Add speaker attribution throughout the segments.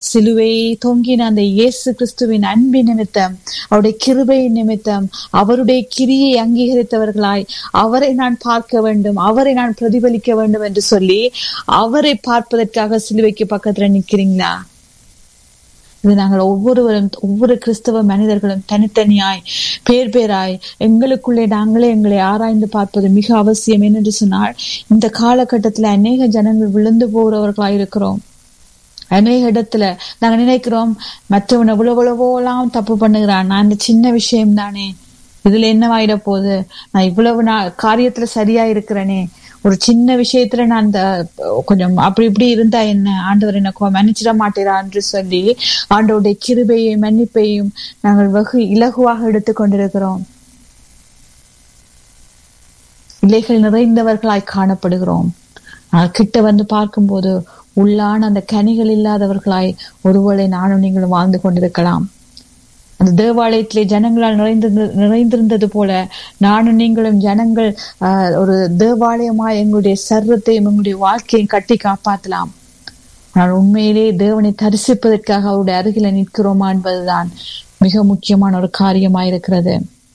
Speaker 1: சிலுவையை தொங்கின அந்த இயேசு கிறிஸ்துவின் அன்பின் நிமித்தம் அவருடைய கிருபை நிமித்தம் அவருடைய கிரியை அங்கீகரித்தவர்களாய் அவரை நான் பார்க்க வேண்டும் அவரை நான் பிரதிபலிக்க வேண்டும் என்று சொல்லி அவரை பார்ப்பதற்காக சிலுவைக்கு பக்கத்துல நிக்கிறீங்களா இது நாங்கள் ஒவ்வொருவரும் ஒவ்வொரு கிறிஸ்தவ மனிதர்களும் தனித்தனியாய் பேர் பேராய் எங்களுக்குள்ளே நாங்களே எங்களை ஆராய்ந்து பார்ப்பது மிக அவசியம் என்று சொன்னால் இந்த காலகட்டத்துல அநேக ஜனங்கள் விழுந்து போகிறவர்களாய் இருக்கிறோம் அநேக இடத்துல நாங்க நினைக்கிறோம் மற்றவன் எவ்வளவு எவ்வளவோலாம் தப்பு பண்ணுகிறான் நான் இந்த சின்ன விஷயம் தானே இதுல என்னவாயிட போகுது நான் இவ்வளவு நான் காரியத்துல சரியா இருக்கிறேனே ஒரு சின்ன விஷயத்துல நான் அந்த கொஞ்சம் அப்படி இப்படி இருந்தா என்ன ஆண்டவர் எனக்கு மன்னிச்சிட மாட்டேரா என்று சொல்லி ஆண்டவருடைய கிருபையை மன்னிப்பையும் நாங்கள் வெகு இலகுவாக எடுத்துக்கொண்டிருக்கிறோம் இலைகள் நிறைந்தவர்களாய் காணப்படுகிறோம் ஆனால் கிட்ட வந்து பார்க்கும்போது உள்ளான அந்த கனிகள் இல்லாதவர்களாய் ஒருவேளை நானும் நீங்களும் வாழ்ந்து கொண்டிருக்கலாம் அந்த தேவாலயத்திலே ஜனங்களால் நிறைந்திருந்த நிறைந்திருந்தது போல நானும் நீங்களும் ஜனங்கள் ஆஹ் ஒரு தேவாலயமாய் எங்களுடைய சர்வத்தையும் எங்களுடைய வாழ்க்கையும் கட்டி காப்பாற்றலாம் ஆனால் உண்மையிலே தேவனை தரிசிப்பதற்காக அவருடைய அருகில நிற்கிறோமா என்பதுதான் மிக முக்கியமான ஒரு காரியமாயிருக்கிறது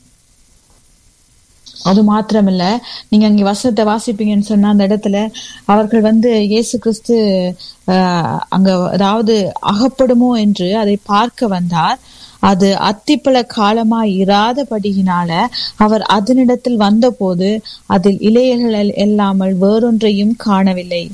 Speaker 1: அது மாத்திரமில்ல நீங்க அங்க வசனத்தை வாசிப்பீங்கன்னு சொன்னா அந்த இடத்துல அவர்கள் வந்து இயேசு கிறிஸ்து ஆஹ் அங்க அதாவது அகப்படுமோ என்று அதை பார்க்க வந்தார் அது அத்திப்பழ காலமாய் இராதபடியினால அவர் அதனிடத்தில் வந்தபோது அதில் இலையல்கள் இல்லாமல் வேறொன்றையும் காணவில்லை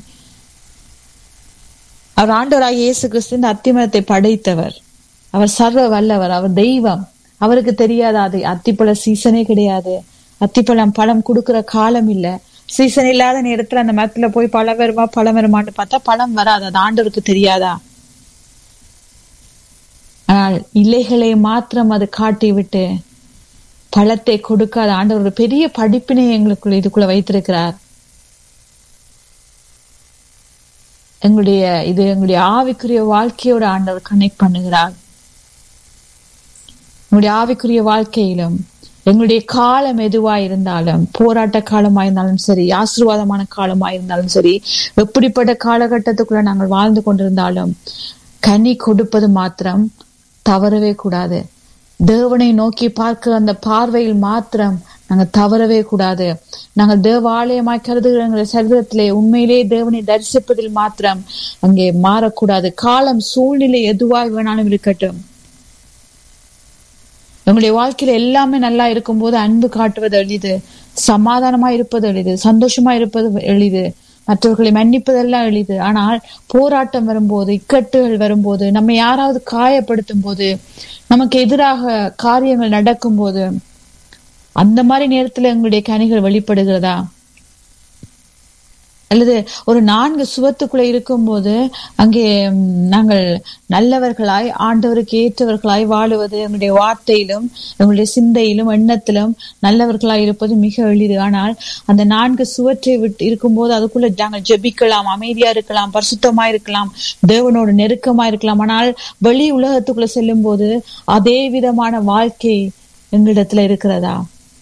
Speaker 1: அவர் ஆண்டவராக இயேசு கிறிஸ்து இந்த அத்திமரத்தை படைத்தவர் அவர் சர்வ வல்லவர் அவர் தெய்வம் அவருக்கு தெரியாத அது அத்திப்பழ சீசனே கிடையாது அத்திப்பழம் பழம் கொடுக்கிற காலம் இல்ல சீசன் இல்லாத நேரத்துல அந்த மரத்துல போய் பழம் வருமா பழம் வருமான்னு பார்த்தா பழம் வராது அது ஆண்டவருக்கு தெரியாதா ஆனால் இலைகளை மாத்திரம் அது காட்டி விட்டு பழத்தை கொடுக்காத ஆண்டவர் ஒரு பெரிய படிப்பினை எங்களுக்குள்ள இதுக்குள்ள வைத்திருக்கிறார் எங்களுடைய இது எங்களுடைய ஆவிக்குரிய வாழ்க்கையோட ஆண்டவர் கனெக்ட் பண்ணுகிறார் எங்களுடைய ஆவிக்குரிய வாழ்க்கையிலும் எங்களுடைய காலம் எதுவா இருந்தாலும் போராட்ட காலமா இருந்தாலும் சரி ஆசீர்வாதமான காலமா இருந்தாலும் சரி எப்படிப்பட்ட காலகட்டத்துக்குள்ள நாங்கள் வாழ்ந்து கொண்டிருந்தாலும் கனி கொடுப்பது மாத்திரம் தவறவே கூடாது தேவனை நோக்கி பார்க்கிற அந்த பார்வையில் மாத்திரம் நாங்க தவறவே கூடாது நாங்கள் தேவாலயமாய் கருதுகிற சரீரத்திலே உண்மையிலே தேவனை தரிசிப்பதில் மாத்திரம் அங்கே மாறக்கூடாது காலம் சூழ்நிலை எதுவாக வேணாலும் இருக்கட்டும் எங்களுடைய வாழ்க்கையில எல்லாமே நல்லா இருக்கும்போது அன்பு காட்டுவது எளிது சமாதானமா இருப்பது எளிது சந்தோஷமா இருப்பது எளிது மற்றவர்களை மன்னிப்பதெல்லாம் எளிது ஆனால் போராட்டம் வரும்போது இக்கட்டுகள் வரும்போது நம்ம யாராவது காயப்படுத்தும் போது நமக்கு எதிராக காரியங்கள் நடக்கும் போது அந்த மாதிரி நேரத்துல எங்களுடைய கனிகள் வெளிப்படுகிறதா அல்லது ஒரு நான்கு சுவத்துக்குள்ள இருக்கும்போது அங்கே நாங்கள் நல்லவர்களாய் ஆண்டவருக்கு ஏற்றவர்களாய் வாழுவது எங்களுடைய வார்த்தையிலும் எங்களுடைய சிந்தையிலும் எண்ணத்திலும் நல்லவர்களாய் இருப்பது மிக எளிது ஆனால் அந்த நான்கு சுவற்றை விட்டு இருக்கும்போது அதுக்குள்ள நாங்கள் ஜெபிக்கலாம் அமைதியா இருக்கலாம் பரிசுத்தமா இருக்கலாம் தேவனோடு நெருக்கமா இருக்கலாம் ஆனால் வெளி உலகத்துக்குள்ள செல்லும் போது அதே விதமான வாழ்க்கை எங்களிடத்துல இருக்கிறதா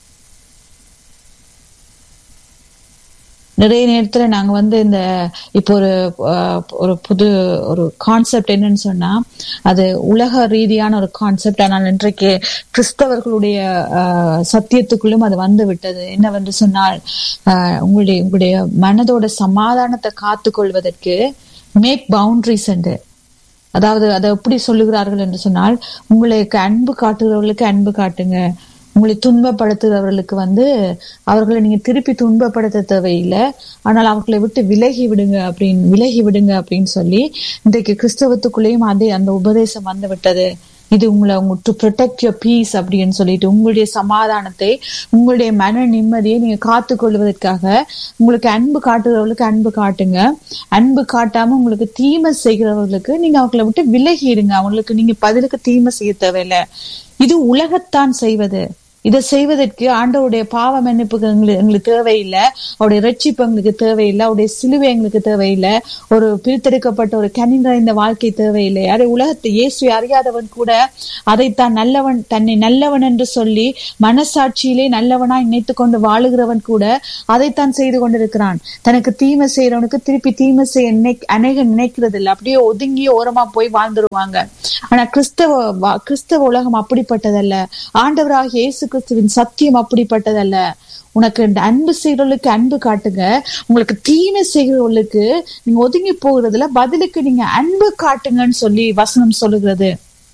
Speaker 1: நிறைய நேரத்துல நாங்க வந்து இந்த இப்போ ஒரு ஒரு புது ஒரு கான்செப்ட் என்னன்னு சொன்னா அது உலக ரீதியான ஒரு கான்செப்ட் ஆனால் இன்றைக்கு கிறிஸ்தவர்களுடைய சத்தியத்துக்குள்ளும் அது வந்து விட்டது என்னவென்று சொன்னால் உங்களுடைய உங்களுடைய மனதோட சமாதானத்தை காத்து கொள்வதற்கு மேக் பவுண்டரிஸ் என்று அதாவது அதை எப்படி சொல்லுகிறார்கள் என்று சொன்னால் உங்களுக்கு அன்பு காட்டுகிறவர்களுக்கு அன்பு காட்டுங்க உங்களை துன்பப்படுத்துகிறவர்களுக்கு வந்து அவர்களை நீங்க திருப்பி துன்பப்படுத்த தேவையில்லை ஆனால் அவர்களை விட்டு விலகி விடுங்க அப்படின்னு விலகி விடுங்க அப்படின்னு சொல்லி இன்றைக்கு கிறிஸ்தவத்துக்குள்ளேயும் அதே அந்த உபதேசம் வந்து விட்டது இது உங்களை டு ப்ரொடெக்ட் யோர் பீஸ் அப்படின்னு சொல்லிட்டு உங்களுடைய சமாதானத்தை உங்களுடைய மன நிம்மதியை நீங்க காத்து கொள்வதற்காக உங்களுக்கு அன்பு காட்டுகிறவர்களுக்கு அன்பு காட்டுங்க அன்பு காட்டாம உங்களுக்கு தீமை செய்கிறவர்களுக்கு நீங்க அவர்களை விட்டு விலகிடுங்க அவங்களுக்கு நீங்க பதிலுக்கு தீமை செய்ய தேவையில்லை இது உலகத்தான் செய்வது இதை செய்வதற்கு ஆண்டவருடைய பாவ மன்னிப்புக்கு எங்களுக்கு எங்களுக்கு தேவையில்லை அவருடைய ரட்சிப்பு எங்களுக்கு தேவையில்லை அவருடைய சிலுவை எங்களுக்கு தேவையில்லை ஒரு பிரித்தெடுக்கப்பட்ட ஒரு கனி நிறைந்த வாழ்க்கை தேவையில்லை அதை உலகத்தை இயேசு அறியாதவன் கூட அதைத்தான் நல்லவன் தன்னை நல்லவன் என்று சொல்லி மனசாட்சியிலே நல்லவனாய் நினைத்து கொண்டு வாழுகிறவன் கூட அதைத்தான் செய்து கொண்டிருக்கிறான் தனக்கு தீமை செய்யறவனுக்கு திருப்பி தீமை செய்ய நினை அநேக நினைக்கிறது இல்லை அப்படியே ஒதுங்கி ஓரமா போய் வாழ்ந்துருவாங்க ஆனா கிறிஸ்தவ வா- கிறிஸ்தவ உலகம் அப்படிப்பட்டதல்ல ஆண்டவராகிய இயேசு கிறிஸ்துவின் சத்தியம் அப்படிப்பட்டதல்ல உனக்கு இந்த அன்பு செய்கிறவர்களுக்கு அன்பு காட்டுங்க உங்களுக்கு தீமை செய்கிறவர்களுக்கு நீங்க ஒதுங்கி போகிறதுல பதிலுக்கு நீங்க அன்பு காட்டுங்கன்னு சொல்லி வசனம் சொல்லுகிறது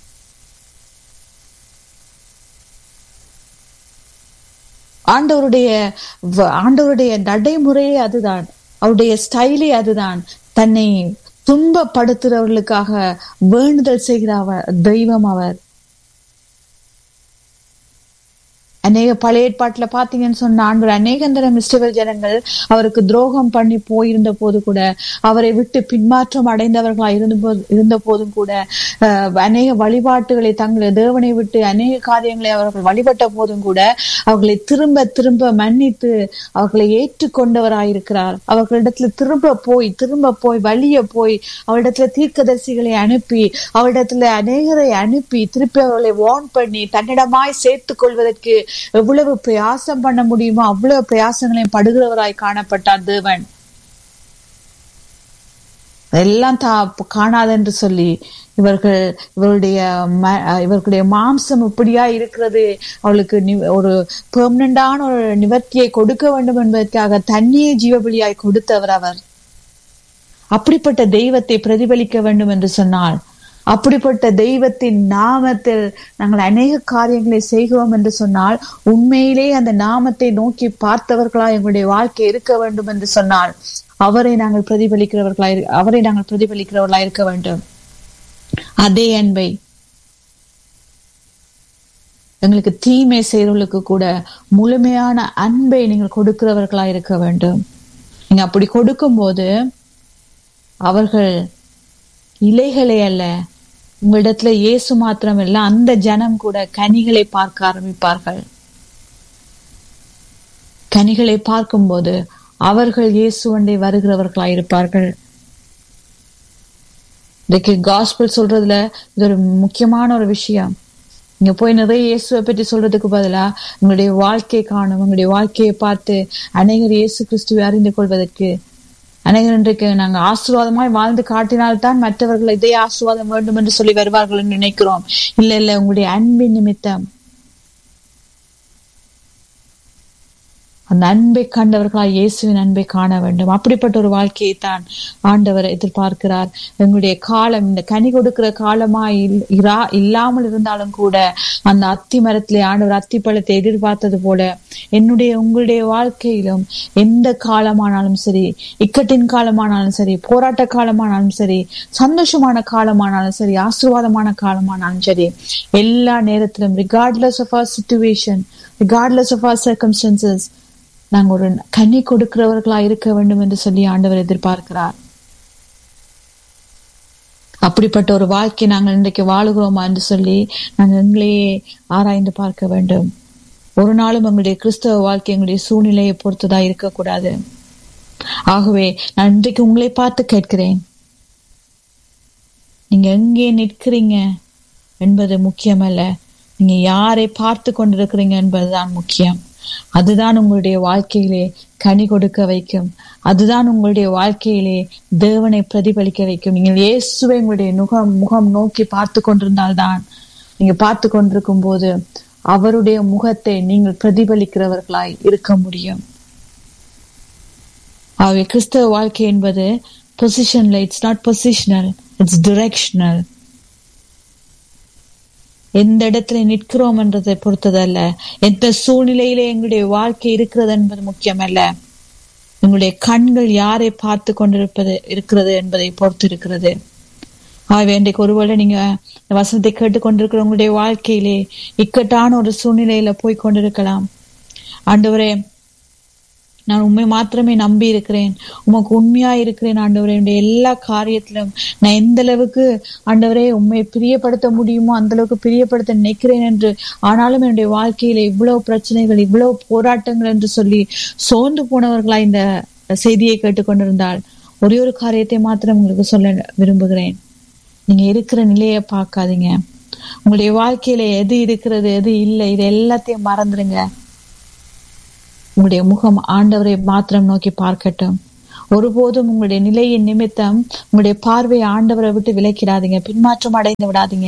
Speaker 1: ஆண்டவருடைய வ- ஆண்டவருடைய நடைமுறையே அதுதான் அவருடைய ஸ்டைலே அதுதான் தன்னை துன்பப்படுத்துறவர்களுக்காக வேண்டுதல் செய்கிற அவர் தெய்வம் அவர் அநேக பழைய ஏற்பாட்டுல பாத்தீங்கன்னு சொன்ன ஆண்டு அநேகந்தரம் இஸ்ரவேல் ஜனங்கள் அவருக்கு துரோகம் பண்ணி போயிருந்த போது கூட அவரை விட்டு பின்மாற்றம் அடைந்தவர்களா இருந்த போது இருந்த போதும் கூட அஹ், அநேக வழிபாட்டுகளை தங்களை தேவனை விட்டு அநேக காரியங்களை அவர்கள் வழிபட்ட போதும் கூட அவர்களை திரும்ப திரும்ப மன்னித்து அவர்களை ஏற்றுக்கொண்டவராயிருக்கிறார் அவர்களிடத்துல திரும்ப போய் திரும்ப போய் வழிய போய் அவரிடத்துல தீர்க்கதரிசிகளை அனுப்பி அவரிடத்துல அநேகரை அனுப்பி திருப்பி அவர்களை வார்ன் பண்ணி தன்னிடமாய் சேர்த்துக் கொள்வதற்கு எவ்வளவு பிரயாசம் பண்ண முடியுமோ அவ்வளவு பிரயாசங்களையும் படுகிறவராய் காணப்பட்டார் தேவன் எல்லாம் தா காணாது என்று சொல்லி இவர்கள் இவருடைய ம- இவர்களுடைய மாம்சம் இப்படியா இருக்கிறது அவளுக்கு நி- ஒரு பெர்மனண்டான ஒரு நிவர்த்தியை கொடுக்க வேண்டும் என்பதற்காக தண்ணியை ஜீவபலியாய் கொடுத்தவர் அவர் அப்படிப்பட்ட தெய்வத்தை பிரதிபலிக்க வேண்டும் என்று சொன்னால் அப்படிப்பட்ட தெய்வத்தின் நாமத்தில் நாங்கள் அநேக காரியங்களை செய்கிறோம் என்று சொன்னால் உண்மையிலே அந்த நாமத்தை நோக்கி பார்த்தவர்களா எங்களுடைய வாழ்க்கை இருக்க வேண்டும் என்று சொன்னால் அவரை நாங்கள் பிரதிபலிக்கிறவர்களா இரு- அவரை நாங்கள் பிரதிபலிக்கிறவர்களா இருக்க வேண்டும் அதே அன்பை எங்களுக்கு தீமை செய்கிறவர்களுக்கு கூட முழுமையான அன்பை நீங்கள் கொடுக்கிறவர்களா இருக்க வேண்டும் நீங்க அப்படி கொடுக்கும்போது அவர்கள் இலைகளை அல்ல உங்களிடத்துல இயேசு மாத்திரம் இல்ல அந்த ஜனம் கூட கனிகளை பார்க்க ஆரம்பிப்பார்கள் கனிகளை பார்க்கும்போது அவர்கள் இயேசுவண்டை வருகிறவர்களா இருப்பார்கள் இன்னைக்கு காஸ்பிள் சொல்றதுல இது ஒரு முக்கியமான ஒரு விஷயம் நீங்க போய் நிறைய இயேசுவை பற்றி சொல்றதுக்கு பதிலா உங்களுடைய வாழ்க்கை காணும் உங்களுடைய வாழ்க்கையை பார்த்து அநேகர் இயேசு கிறிஸ்துவை அறிந்து கொள்வதற்கு அநேகர் இன்றைக்கு நாங்க ஆசீர்வாதமாய் வாழ்ந்து காட்டினால்தான் மற்றவர்கள் இதே ஆசீர்வாதம் வேண்டும் என்று சொல்லி வருவார்கள் என்று நினைக்கிறோம் இல்ல இல்ல உங்களுடைய அன்பின் நிமித்தம் அந்த அன்பை கண்டவர்களாய் இயேசுவின் அன்பை காண வேண்டும் அப்படிப்பட்ட ஒரு வாழ்க்கையை தான் ஆண்டவர் எதிர்பார்க்கிறார் எங்களுடைய காலம் இந்த கனி கொடுக்கிற காலமா இல்- இரா- இல்லாமல் இருந்தாலும் கூட அந்த அத்தி மரத்திலே ஆண்டவர் அத்தி பழத்தை எதிர்பார்த்தது போல என்னுடைய உங்களுடைய வாழ்க்கையிலும் எந்த காலமானாலும் சரி இக்கட்டின் காலமானாலும் சரி போராட்ட காலமானாலும் சரி சந்தோஷமான காலமானாலும் சரி ஆசீர்வாதமான காலமானாலும் சரி எல்லா நேரத்திலும் regardless of our situation regardless of our circumstances நாங்க ஒரு கனி கொடுக்கிறவர்களா இருக்க வேண்டும் என்று சொல்லி ஆண்டவர் எதிர்பார்க்கிறார் அப்படிப்பட்ட ஒரு வாழ்க்கை நாங்கள் இன்றைக்கு வாழுகிறோமா என்று சொல்லி நாங்கள் எங்களையே ஆராய்ந்து பார்க்க வேண்டும் ஒரு நாளும் எங்களுடைய கிறிஸ்தவ வாழ்க்கை எங்களுடைய சூழ்நிலையை பொறுத்ததா இருக்கக்கூடாது ஆகவே நான் இன்றைக்கு உங்களை பார்த்து கேட்கிறேன் நீங்க எங்கே நிற்கிறீங்க என்பது முக்கியமல்ல நீங்க யாரை பார்த்து கொண்டிருக்கிறீங்க என்பதுதான் முக்கியம் அதுதான் உங்களுடைய வாழ்க்கையிலே கனி கொடுக்க வைக்கும் அதுதான் உங்களுடைய வாழ்க்கையிலே தேவனை பிரதிபலிக்க வைக்கும் நீங்கள் இயேசுவை உங்களுடைய முகம் முகம் நோக்கி பார்த்து கொண்டிருந்தால்தான் நீங்க பார்த்து கொண்டிருக்கும் போது அவருடைய முகத்தை நீங்கள் பிரதிபலிக்கிறவர்களாய் இருக்க முடியும் ஆகவே கிறிஸ்தவ வாழ்க்கை என்பது பொசிஷன்ல it's not positional it's directional எந்த இடத்துல நிற்கிறோம் என்றதை பொறுத்ததல்ல எந்த சூழ்நிலையிலே எங்களுடைய வாழ்க்கை இருக்கிறது என்பது முக்கியமல்ல எங்களுடைய கண்கள் யாரை பார்த்து கொண்டிருப்பது இருக்கிறது என்பதை பொறுத்து இருக்கிறது ஆகவே இன்றைக்கு ஒருவேளை நீங்க இந்த வசனத்தை கேட்டுக்கொண்டிருக்கிற உங்களுடைய வாழ்க்கையிலே இக்கட்டான ஒரு சூழ்நிலையில போய் கொண்டிருக்கலாம் ஆண்டவரே நான் உண்மை மாத்திரமே நம்பி இருக்கிறேன் உமக்கு உண்மையா இருக்கிறேன் ஆண்டவரே என்னுடைய எல்லா காரியத்திலும் நான் எந்த அளவுக்கு ஆண்டவரே உண்மை பிரியப்படுத்த முடியுமோ அந்த அளவுக்கு பிரியப்படுத்த நினைக்கிறேன் என்று ஆனாலும் என்னுடைய வாழ்க்கையில இவ்வளவு பிரச்சனைகள் இவ்வளவு போராட்டங்கள் என்று சொல்லி சோர்ந்து போனவர்களா இந்த செய்தியை கேட்டுக்கொண்டிருந்தால் ஒரே ஒரு காரியத்தை மாத்திரம் உங்களுக்கு சொல்ல விரும்புகிறேன் நீங்க இருக்கிற நிலையை பார்க்காதீங்க உங்களுடைய வாழ்க்கையில எது இருக்கிறது எது இல்லை இது எல்லாத்தையும் மறந்துடுங்க உங்களுடைய முகம் ஆண்டவரை மாத்திரம் நோக்கி பார்க்கட்டும் ஒருபோதும் உங்களுடைய நிலையின் நிமித்தம் உங்களுடைய பார்வை ஆண்டவரை விட்டு விலக்கிடாதீங்க பின்மாற்றம் அடைந்து விடாதீங்க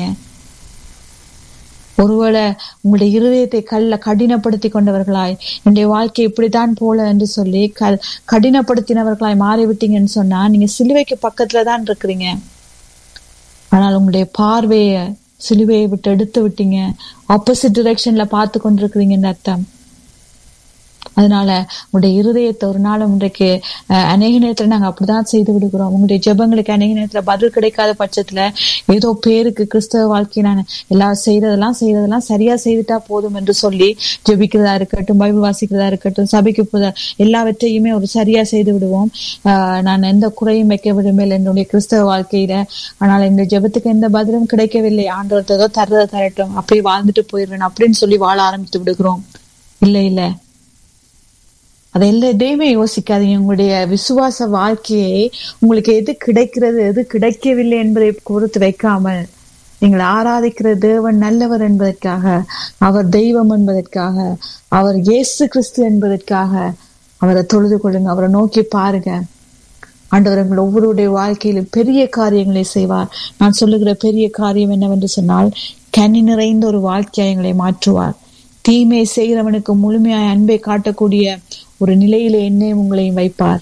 Speaker 1: ஒருவேளை உங்களுடைய இருதயத்தை கல்ல கடினப்படுத்தி கொண்டவர்களாய் என்னுடைய வாழ்க்கை இப்படித்தான் போல என்று சொல்லி க கடினப்படுத்தினவர்களாய் மாறிவிட்டீங்கன்னு சொன்னா நீங்க சிலுவைக்கு பக்கத்துல தான் இருக்கிறீங்க ஆனால் உங்களுடைய பார்வைய சிலுவையை விட்டு எடுத்து விட்டீங்க ஆப்போசிட் டிரெக்ஷன்ல பார்த்து கொண்டிருக்கிறீங்கன்னு அர்த்தம் அதனால உங்களுடைய இருதயத்தை ஒரு நாள் இன்றைக்கு அநேக நேரத்துல நாங்க அப்படிதான் செய்து விடுகிறோம் உங்களுடைய ஜெபங்களுக்கு அநேக நேரத்துல பதில் கிடைக்காத பட்சத்துல ஏதோ பேருக்கு கிறிஸ்தவ வாழ்க்கை நான் எல்லாம் செய்யறதெல்லாம் செய்யறதெல்லாம் சரியா செய்துட்டா போதும் என்று சொல்லி ஜெபிக்கிறதா இருக்கட்டும் பைபிள் வாசிக்கிறதா இருக்கட்டும் சபைக்கு போத எல்லாவற்றையுமே ஒரு சரியா செய்து விடுவோம் ஆஹ் நான் எந்த குறையும் வைக்க விரும்பல என்னுடைய கிறிஸ்தவ வாழ்க்கையில ஆனால் இந்த ஜெபத்துக்கு எந்த பதிலும் கிடைக்கவில்லை ஆண்டவர் ஏதோ தர்றதை தரட்டும் அப்படியே வாழ்ந்துட்டு போயிடுவேன் அப்படின்னு சொல்லி வாழ ஆரம்பித்து விடுகிறோம் இல்ல இல்ல அதை எதையுமே யோசிக்காதீங்க உங்களுடைய விசுவாச வாழ்க்கையை உங்களுக்கு எது கிடைக்கிறது எது கிடைக்கவில்லை என்பதை பொறுத்து வைக்காமல் நீங்கள் ஆராதிக்கிற தேவன் நல்லவர் என்பதற்காக அவர் தெய்வம் என்பதற்காக அவர் இயேசு கிறிஸ்து என்பதற்காக அவரை தொழுது கொள்ளுங்க அவரை நோக்கி பாருங்க ஆண்டவர் உங்கள் ஒவ்வொருடைய வாழ்க்கையிலும் பெரிய காரியங்களை செய்வார் நான் சொல்லுகிற பெரிய காரியம் என்னவென்று சொன்னால் கனி நிறைந்த ஒரு வாழ்க்கையை எங்களை மாற்றுவார் தீமை செய்கிறவனுக்கு முழுமையாய் அன்பை காட்டக்கூடிய ஒரு நிலையிலே என்னையும் உங்களையும் வைப்பார்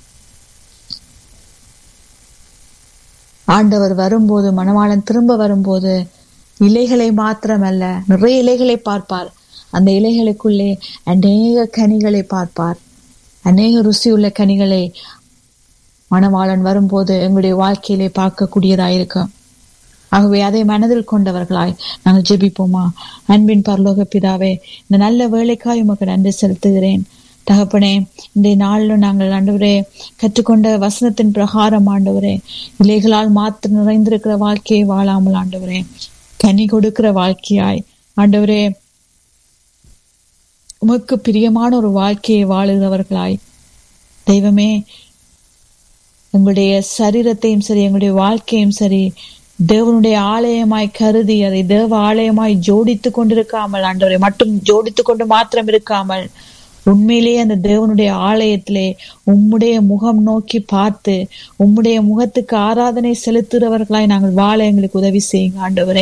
Speaker 1: ஆண்டவர் வரும்போது மணவாளன் திரும்ப வரும்போது இலைகளை மாத்திரமல்ல நிறைய இலைகளை பார்ப்பார் அந்த இலைகளுக்குள்ளே அநேக கனிகளை பார்ப்பார் அநேக ருசியுள்ள கனிகளை மணவாளன் வரும்போது எங்களுடைய வாழ்க்கையிலே பார்க்கக்கூடியதாயிருக்கும் ஆகவே அதை மனதில் கொண்டவர்களாய் நாங்கள் ஜெபிப்போமா அன்பின் பரலோக பிதாவே இந்த நல்ல வேலைக்காய் உமக்கு நன்றி செலுத்துகிறேன் தகப்பனே இந்த நாளிலும் நாங்கள் ஆண்டவரே கற்றுக்கொண்ட வசனத்தின் பிரகாரம் ஆண்டவரே இலைகளால் மாத்து நிறைந்திருக்கிற வாழ்க்கையை வாழாமல் ஆண்டவரே கனி கொடுக்கிற வாழ்க்கையாய் ஆண்டவரே உமக்கு பிரியமான ஒரு வாழ்க்கையை வாழுகிறவர்களாய் தெய்வமே எங்களுடைய சரீரத்தையும் சரி எங்களுடைய வாழ்க்கையும் சரி தேவனுடைய ஆலயமாய் கருதி அதை தேவ ஆலயமாய் ஜோடித்து கொண்டிருக்காமல் ஆண்டவரை மட்டும் ஜோடித்து கொண்டு மாத்திரம் இருக்காமல் உண்மையிலேயே அந்த தேவனுடைய ஆலயத்திலே உம்முடைய முகம் நோக்கி பார்த்து உம்முடைய முகத்துக்கு ஆராதனை செலுத்துகிறவர்களாய் நாங்கள் வாழ எங்களுக்கு உதவி செய்யுங்க ஆண்டவரே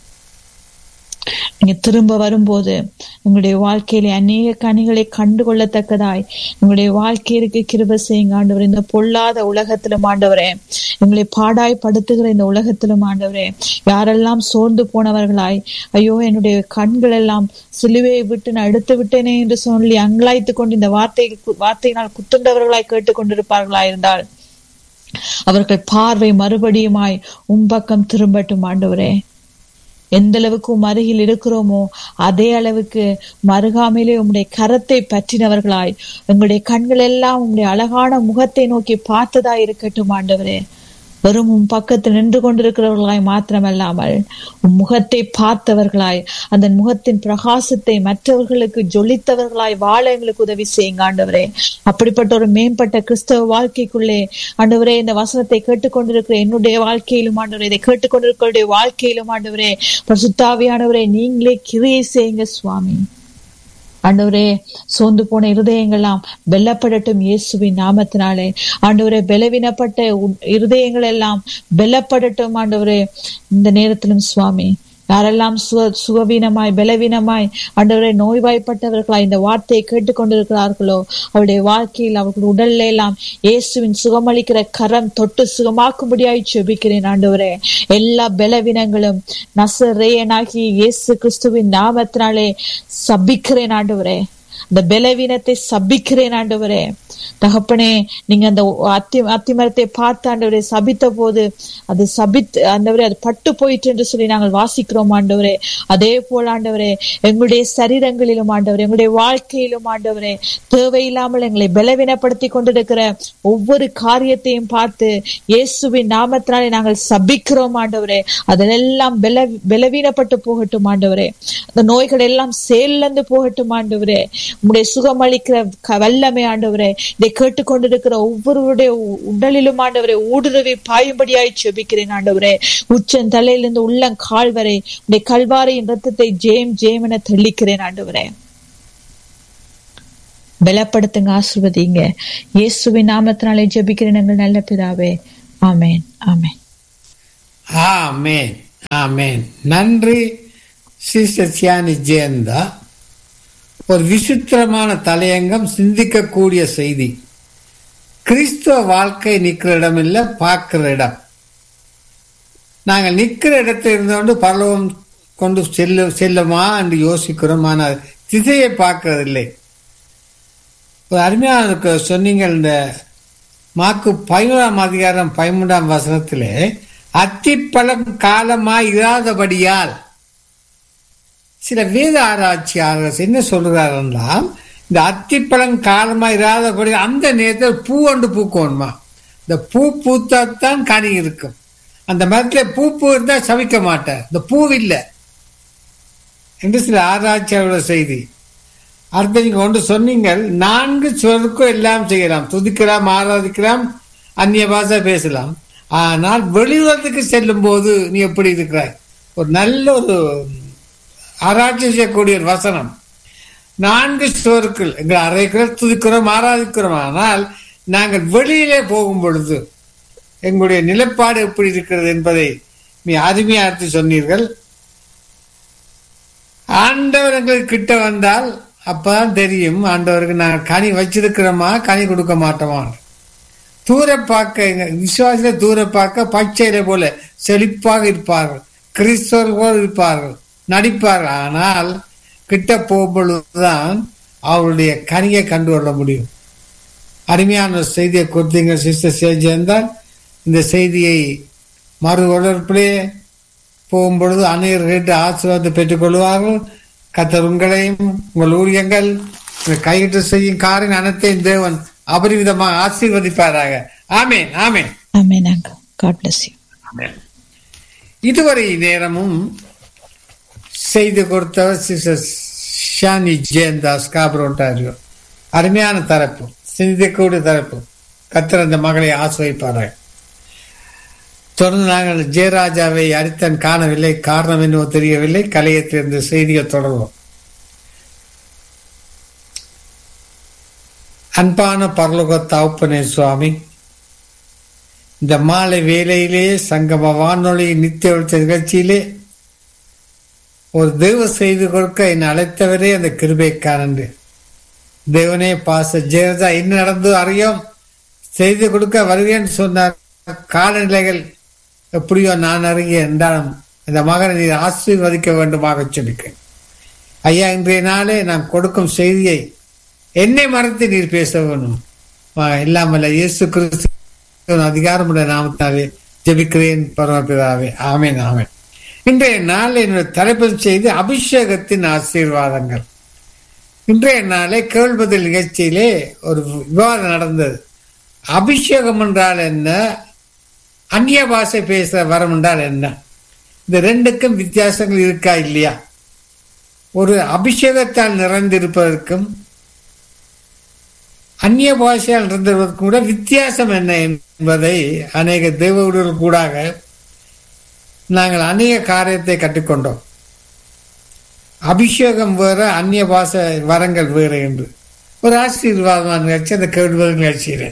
Speaker 1: நீங்க திரும்ப வரும்போது உங்களுடைய வாழ்க்கையில அநேக கனிகளை கண்டு கொள்ளத்தக்கதாய் உங்களுடைய வாழ்க்கையிற்கு கிருப செய்யுங்க ஆண்டவர் இந்த பொல்லாத உலகத்திலும் ஆண்டவரே எங்களை பாடாய் படுத்துகிற இந்த உலகத்திலும் ஆண்டவரே யாரெல்லாம் சோர்ந்து போனவர்களாய் ஐயோ என்னுடைய கண்கள் எல்லாம் சிலுவையை விட்டு நான் எடுத்து விட்டேனே என்று சொல்லி அங்கலாய்த்து கொண்டு இந்த வார்த்தை வார்த்தையினால் குத்துண்டவர்களாய் கேட்டுக்கொண்டிருப்பார்களா இருந்தால் அவர்கள் பார்வை மறுபடியுமாய் உம்பக்கம் திரும்பட்டும் ஆண்டவரே எந்த அளவுக்கு உம் அருகில் இருக்கிறோமோ அதே அளவுக்கு மருகாமையிலே உம்முடைய கரத்தை பற்றினவர்களாய் உங்களுடைய கண்கள் எல்லாம் உம்முடைய அழகான முகத்தை நோக்கி பார்த்ததா இருக்கட்டும் ஆண்டவரே வெறும் உன் பக்கத்தில் நின்று கொண்டிருக்கிறவர்களாய் மாத்திரமல்லாமல் உன் முகத்தை பார்த்தவர்களாய் அந்த முகத்தின் பிரகாசத்தை மற்றவர்களுக்கு ஜொலித்தவர்களாய் வாழ எங்களுக்கு உதவி செய்யுங்க ஆண்டவரே அப்படிப்பட்ட ஒரு மேம்பட்ட கிறிஸ்தவ வாழ்க்கைக்குள்ளே ஆண்டவரே இந்த வசனத்தை கேட்டுக்கொண்டிருக்கிற என்னுடைய வாழ்க்கையிலும் ஆண்டவரே இதை கேட்டுக்கொண்டிருக்கிற வாழ்க்கையிலும் ஆண்டவரே சுத்தாவியானவரே நீங்களே கிரியை செய்யுங்க சுவாமி ஆண்டவரே சோர்ந்து போன இருதயங்கள்லாம் வெல்லப்படட்டும் இயேசுவின் நாமத்தினாலே ஆண்டவரே பலவீனப்பட்ட இருதயங்கள் எல்லாம் வெல்லப்படட்டும் ஆண்டவரே இந்த நேரத்திலும் சுவாமி யாரெல்லாம் சுக சுகவீனமாய் பலவீனமாய் ஆண்டவரை நோய்வாய்ப்பட்டவர்களாய் இந்த வார்த்தையை கேட்டுக்கொண்டிருக்கிறார்களோ அவருடைய வாழ்க்கையில் அவர்கள் உடல்ல எல்லாம் இயேசுவின் சுகமளிக்கிற கரம் தொட்டு சுகமாக்கும்படியாய் செபிக்கிறேன் ஆண்டவரே எல்லா பலவீனங்களும் நசரேயனாகி இயேசு கிறிஸ்துவின் நாமத்தினாலே சபிக்கிறேன் ஆண்டவரே அந்த பலவீனத்தை சபிக்கிறேன் ஆண்டவரே தகப்பனே நீங்க அந்த அத்தி அத்திமரத்தை பார்த்து ஆண்டவரே சபித்த போது அது சபித்து ஆண்டவரே அது பட்டு போயிற்று என்று சொல்லி நாங்கள் வாசிக்கிறோம் ஆண்டவரே அதே போல் ஆண்டவரே எங்களுடைய சரீரங்களிலும் ஆண்டவரே எங்களுடைய வாழ்க்கையிலும் ஆண்டவரே தேவையில்லாமல் எங்களை பலவீனப்படுத்தி கொண்டிருக்கிற ஒவ்வொரு காரியத்தையும் பார்த்து இயேசுவின் நாமத்தினாலே நாங்கள் சபிக்கிறோம் ஆண்டவரே அதெல்லாம் பல பலவீனப்பட்டு போகட்டும் ஆண்டவரே அந்த நோய்கள் எல்லாம் செயலிழந்து போகட்டும் ஆண்டவரே உங்களுடைய சுகமளிக்கிற க- வல்லமை ஆண்டவரே இதை கேட்டுக்கொண்டிருக்கிற ஒவ்வொருவருடைய உ- உடலிலும் ஆண்டவரே ஊடுருவி பாயும்படியாய் செபிக்கிறேன் ஆண்டவரே உச்சன் தலையிலிருந்து உள்ளம் கால் வரை உடைய கல்வாரியின் ரத்தத்தை ஜெயம் ஜெயம் என தெளிக்கிறேன் ஆண்டவரே பலப்படுத்துங்க ஆசிர்வதிங்க இயேசுவின் நாமத்தினாலே ஜெபிக்கிறேன் எங்கள் நல்ல பிதாவே ஆமென் ஆமென்
Speaker 2: ஆமேன் ஆமேன் நன்றி சிஸ்டர் சியானி ஜெயந்தா ஒரு விசித்திரமான தலையங்கம் சிந்திக்கக்கூடிய செய்தி கிறிஸ்துவ வாழ்க்கை நிற்கிற இடம் இல்லை பார்க்கிற இடம் நாங்கள் நிற்கிற இடத்துல இருந்தோண்டு பரலோகம் கொண்டு செல்ல செல்லுமா என்று யோசிக்கிறோம் ஆனால் திசையை பார்க்கறதில்லை ஒரு அருமையான இருக்கு. சொன்னீங்க இந்த மாக்கு பதினோராம் அதிகாரம் பதிமூன்றாம் வசனத்திலே அத்திப்பழம் காலமாய் இராதபடியால் சில வேத ஆராய்ச்சியாளர்கள் என்ன சொல்கிறார்கள்னா இந்த அத்திப்பழம் காலமாய் இராதபடி அந்த நேரத்தில் பூ ஒன்று பூக்கணுமா இந்த பூ பூத்தாத்தான் கனி இருக்கும் அந்த மரத்துல பூ பூ இருந்தா சவிக்க மாட்டார் இந்த பூ இல்லை என்று சில ஆராய்ச்சியாளர்களோட செய்தி அடுத்து நீங்க ஒன்று சொன்னீங்க நான்கு சொற்கும் எல்லாம் செய்யலாம் துதிக்கலாம் ஆராதிக்கலாம் அந்நிய பாஷை பேசலாம் ஆனால் வெளியுறத்துக்கு செல்லும் போது நீ எப்படி இருக்கிறாய் ஒரு நல்ல ஒரு ஆராய்ச்சி செய்யக்கூடிய ஒரு வசனம் நான்கு சொற்கள் எங்கள் அறைக்கிறோம் துதிக்கிறோம் ஆராதிக்கிறோம் ஆனால் நாங்கள் வெளியிலே போகும் பொழுது எங்களுடைய நிலைப்பாடு எப்படி இருக்கிறது என்பதை நீ அருமையாற்றி சொன்னீர்கள் ஆண்டவர் எங்களுக்கு கிட்ட வந்தால் அப்பதான் தெரியும் ஆண்டவருக்கு நாங்கள் கனி வச்சிருக்கிறோமா கனி கொடுக்க மாட்டோமா தூர பார்க்க எங்க விசுவாசில தூர பார்க்க பச்சையில போல செழிப்பாக இருப்பார்கள் கிறிஸ்தவர்கள் போல இருப்பார்கள் நடிப்பார்கள் ஆனால் கிட்ட போகும்பொழுதுதான் அவருடைய கனியை கண்டு கொள்ள முடியும் அருமையான ஒரு செய்தியை கொடுத்தீங்க சிஸ்டர் சேர்ந்தால் இந்த செய்தியை மறு உடற்பிலே போகும்பொழுது அநேகர் கேட்டு ஆசீர்வாதத்தை பெற்றுக் கொள்வார்கள் கத்தர் உங்களையும் உங்கள் ஊழியங்கள் உங்கள் கையிட்டு செய்யும் காரின் அனைத்தையும் தேவன் அபரிவிதமாக ஆசீர்வதிப்பாராக ஆமேன் ஆமேன்
Speaker 1: ஆமென் அங்க காட் பிளஸ் யூ
Speaker 2: இதுவரை நேரமும் செய்து கொடுத்தவர் சிஸ்டர் ஷானி ஜெயந்தாஸ் காபரோட்டாரியோ அருமையான தரப்பு சிந்திக்கக்கூடிய தரப்பு கத்தர் அந்த மகளை ஆசிரியப்பார்கள் தொடர்ந்து நாங்கள் ஜெயராஜாவை அடித்தன் காணவில்லை காரணம் என்னவோ தெரியவில்லை கலையத்திலிருந்து செய்தியை தொடர்வோம் அன்பான பரலோக தகப்பனே சுவாமி இந்த மாலை வேளையிலே சங்கம வானொலி நித்திய வெளிச்ச நிகழ்ச்சியிலே ஒரு தெய்வ செய்து கொடுக்க என்னை அழைத்தவரே அந்த கிருபைக்காரன்று தேவனே பாச ஜெயதா என்ன நடந்தோ அறியோம் செய்து கொடுக்க வருவேன்னு சொன்னார் காலநிலைகள் எப்படியோ நான் அறிய என்றாலும் இந்த மகனை நீர் ஆசீர்வதிக்க வேண்டுமாக சொல்லிக்கிறேன் ஐயா இன்றைய நாளே நான் கொடுக்கும் செய்தியை என்னை மறந்து நீர் பேச வேணும் ஆ, இல்லாமல்ல இயேசு கிறிஸ்து அதிகாரமுடைய நாமத்தாவே ஜெபிக்கிறேன் பரமபிதாவே ஆமென் ஆமென் இன்றைய நாள் என்னுடைய தலைப்பில் செய்து அபிஷேகத்தின் ஆசீர்வாதங்கள் இன்றைய நாளே கேள்வதில் நிகழ்ச்சியிலே ஒரு விவாதம் நடந்தது அபிஷேகம் என்றால் என்ன அந்நிய பாஷை பேசுற வரம் என்றால் என்ன இந்த ரெண்டுக்கும் வித்தியாசங்கள் இருக்கா இல்லையா ஒரு அபிஷேகத்தால் நிறைந்திருப்பதற்கும் அந்நிய பாஷையால் இருந்தவர்களுக்கும் கூட வித்தியாசம் என்ன என்பதை அநேக தேவர்கள் கூடாக நாங்கள் அநேக காரியத்தை கற்றுக்கொண்டோம் அபிஷேகம் வேற அந்நிய பாஷை வரங்கள் வேறு என்று ஒரு ஆசீர்வாதமான நிகழ்ச்சி அந்த கேள்வி நிகழ்ச்சியில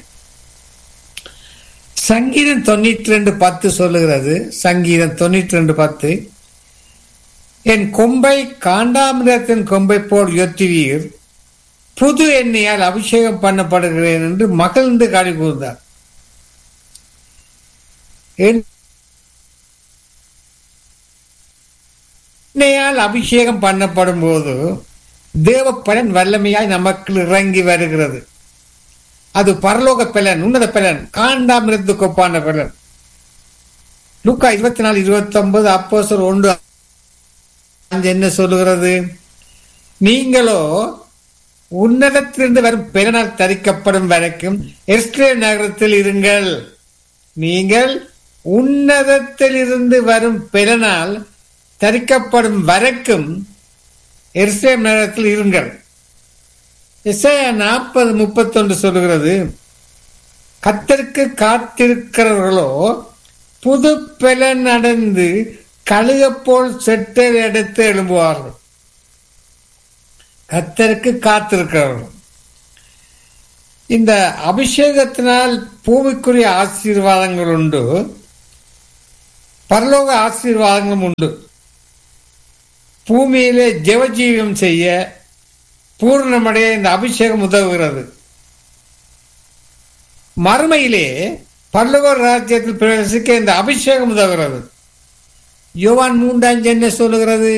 Speaker 2: சங்கீதம் தொண்ணூற்றி ரெண்டு பத்து சொல்லுகிறது சங்கீதம் தொண்ணூற்றி ரெண்டு பத்து என் கொம்பை காண்டாமிரத்தின் கொம்பை போல் உயர்த்துவீர் புது எண்ணெயால் அபிஷேகம் பண்ணப்படுகிறேன் என்று மகிழ்ந்து காடி கூர்ந்தார் எண்ணெயால் அபிஷேகம் பண்ணப்படும் போது தேவ பலன் வல்லமையாய் நமக்கு இறங்கி வருகிறது அது பரலோக பலன் உன்னத பலன் காண்டாமிருந்து கொப்பான பலன் லூக்கா இருபத்தி நாலு இருபத்தி ஒன்பது அப்போ ஒன்று அஞ்சு என்ன சொல்லுகிறது நீங்களோ உன்னதத்திலிருந்து வரும் பெருநாள் தரிக்கப்படும் வரைக்கும் எஸ்ரே நகரத்தில் இருங்கள் நீங்கள் உன்னதத்தில் இருந்து வரும் பெருநாள் தரிக்கப்படும் வரைக்கும் எருசலேம் நகரத்தில் இருங்கள் இசையா நாற்பது முப்பத்தொன்று சொல்லுகிறது கத்தருக்கு காத்திருக்கிறவர்களோ புது பலன் அடைந்து கழுக போல் செட்டல் எடுத்து எழும்புவார்கள் கத்தருக்கு காத்திருக்கிறவர்கள் இந்த அபிஷேகத்தினால் பூமிக்குரிய ஆசீர்வாதங்கள் உண்டு பரலோக ஆசீர்வாதங்களும் உண்டு பூமியிலே ஜெவஜீவியம் செய்ய பூர்ணமடைய இந்த அபிஷேகம் உதவுகிறது மறுமையிலே பல்லவ ராஜ்யத்தில் பிரவேசிக்க இந்த அபிஷேகம் உதவுகிறது யோவான் மூன்றாஞ்சு என்ன சொல்லுகிறது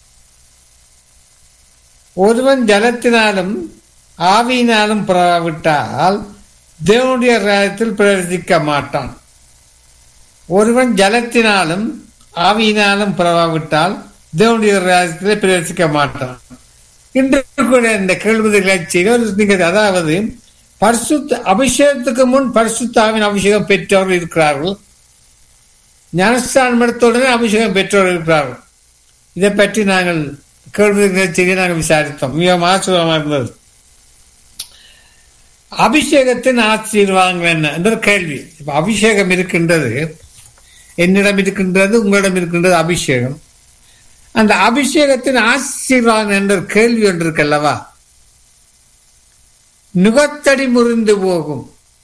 Speaker 2: ஒருவன் ஜலத்தினாலும் ஆவியினாலும் பிறவிட்டால் தேவனுடைய ராஜ்யத்தில் பிரவேசிக்க மாட்டான் ஒருவன் ஜலத்தினாலும் ஆவியினாலும் பிறவாவிட்டால் தேவனுடைய ராஜ்யத்திலே பிரவேசிக்க மாட்டான் இன்று கூட இந்த கேள்விகளை செய்ய அதாவது பரிசுத்த அபிஷேகத்துக்கு முன் பரிசுத்தாவின் அபிஷேகம் பெற்றவர்கள் இருக்கிறார்கள் ஞானஸ்தானம் எடுத்தவுடனே அபிஷேகம் பெற்றவர்கள் இருக்கிறார்கள் இதை பற்றி நாங்கள் கேள்வி செய்ய நாங்கள் விசாரித்தோம் மிக ஆச்சரியமாக இருந்தது அபிஷேகத்தின் ஆசீர்வாதங்கள் என்ன என்ற கேள்வி இப்ப அபிஷேகம் இருக்கின்றது என்னிடம் இருக்கின்றது உங்களிடம் இருக்கின்றது அபிஷேகம் அந்த அபிஷேகத்தின் ஆசீர்வாதம் என்ற கேள்வி ஒன்று இருக்கல்லவா நுகத்தடி முறிந்து போகும்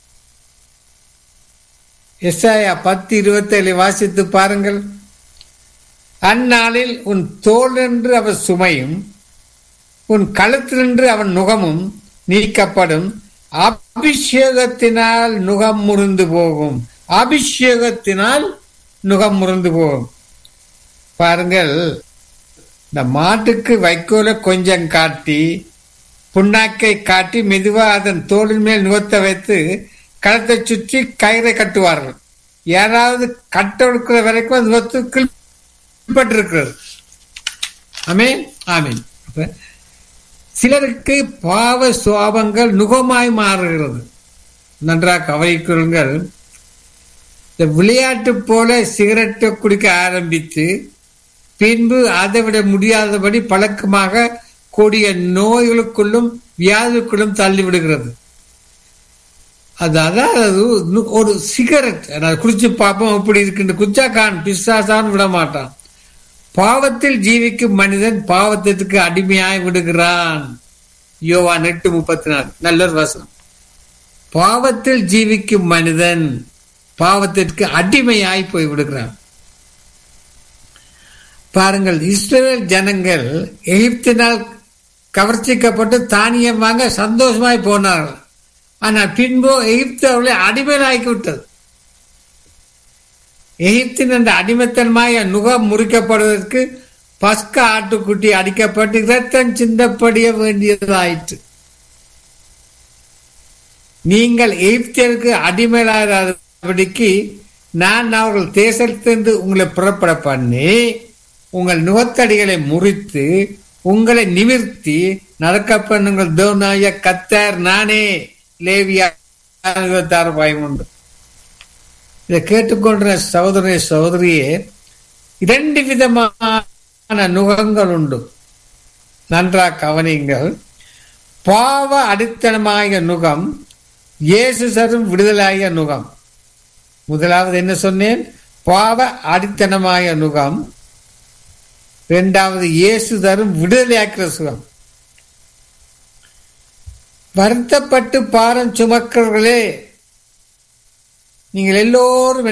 Speaker 2: எஸ்ஐயா பத்து இருபத்தேழு வாசித்து பாருங்கள் அந்நாளில் உன் தோல் என்று அவர் சுமையும் உன் கழுத்தினின்று அவன் நுகமும் நீக்கப்படும் அபிஷேகத்தினால் நுகம் முறிந்து போகும் அபிஷேகத்தினால் நுகம் முறிந்து போகும் பாருங்கள் இந்த மாட்டுக்கு வைக்கோல கொஞ்சம் காட்டி புண்ணாக்கை காட்டி மெதுவா அதன் தோளின் மேல் நுகத்தை வைத்து களத்தை சுற்றி கயிறை கட்டுவார்கள் யாராவது கட்ட எடுக்கிற வரைக்கும் அது நுகத்து கீழ்பட்டிருக்கிறது ஆமீன் ஆமீன் சிலருக்கு பாவ சுவாபங்கள் நுகமாய் மாறுகிறது நன்றாக கவனிக்கொள்ளுங்கள் இந்த விளையாட்டு போல சிகரெட்டை குடிக்க ஆரம்பித்து பின்பு அதை விட முடியாதபடி பழக்கமாக கூடிய நோய்களுக்குள்ளும் வியாதிக்குள்ளும் தள்ளிவிடுகிறது அது அதாவது ஒரு சிகரெட் நான் குடிச்சு பார்ப்போம் எப்படி இருக்குன்னு குச்சா கான் பிசாசான் விட மாட்டான் பாவத்தில் ஜீவிக்கும் மனிதன் பாவத்திற்கு அடிமையாய் விடுகிறான் யோவா எட்டு முப்பத்தி நாலு நல்ல ஒரு வசனம் பாவத்தில் ஜீவிக்கும் மனிதன் பாவத்திற்கு அடிமையாய் போய் விடுகிறான் பாருங்கள் இஸ்ரேல் ஜனங்கள் எகிப்தினால் கவர்ச்சிக்கப்பட்டு தானியம் வாங்க சந்தோஷமாய் போனார்கள் ஆனால் பின்பு எகிப்து அவர்களை அடிமையிலாக்கி விட்டது எகிப்தின் அந்த அடிமைத்தன்மாய் நுகம் முறிக்கப்படுவதற்கு பஸ்க ஆட்டுக்குட்டி அடிக்கப்பட்டு இரத்தம் சிந்தப்படிய வேண்டியதாயிற்று நீங்கள் எகிப்தியருக்கு அடிமையிலாதபடிக்கு நான் அவர்கள் தேசத்திலிருந்து உங்களை புறப்பட பண்ணி உங்கள் நுகத்தடிகளை முறித்து உங்களை நிமிர்த்தி நடக்க பண்ணுங்கள் தேவனாய கத்தர் நானே லேவியா இருபத்தாறு பயமுண்டு இதை கேட்டுக்கொண்ட சகோதர சகோதரியே இரண்டு விதமான நுகங்கள் உண்டு நன்றா கவனிங்கள் பாவ அடித்தனமாய நுகம் இயேசு சரும் விடுதலாய நுகம் முதலாவது என்ன சொன்னேன் பாவ அடித்தனமாய நுகம் இரண்டாவது இயேசு தரும் விடுதலையாக்கிற சுகம் வருத்தப்பட்டு பாரம் சுமக்கிறவர்களே நீங்கள் எல்லோரும்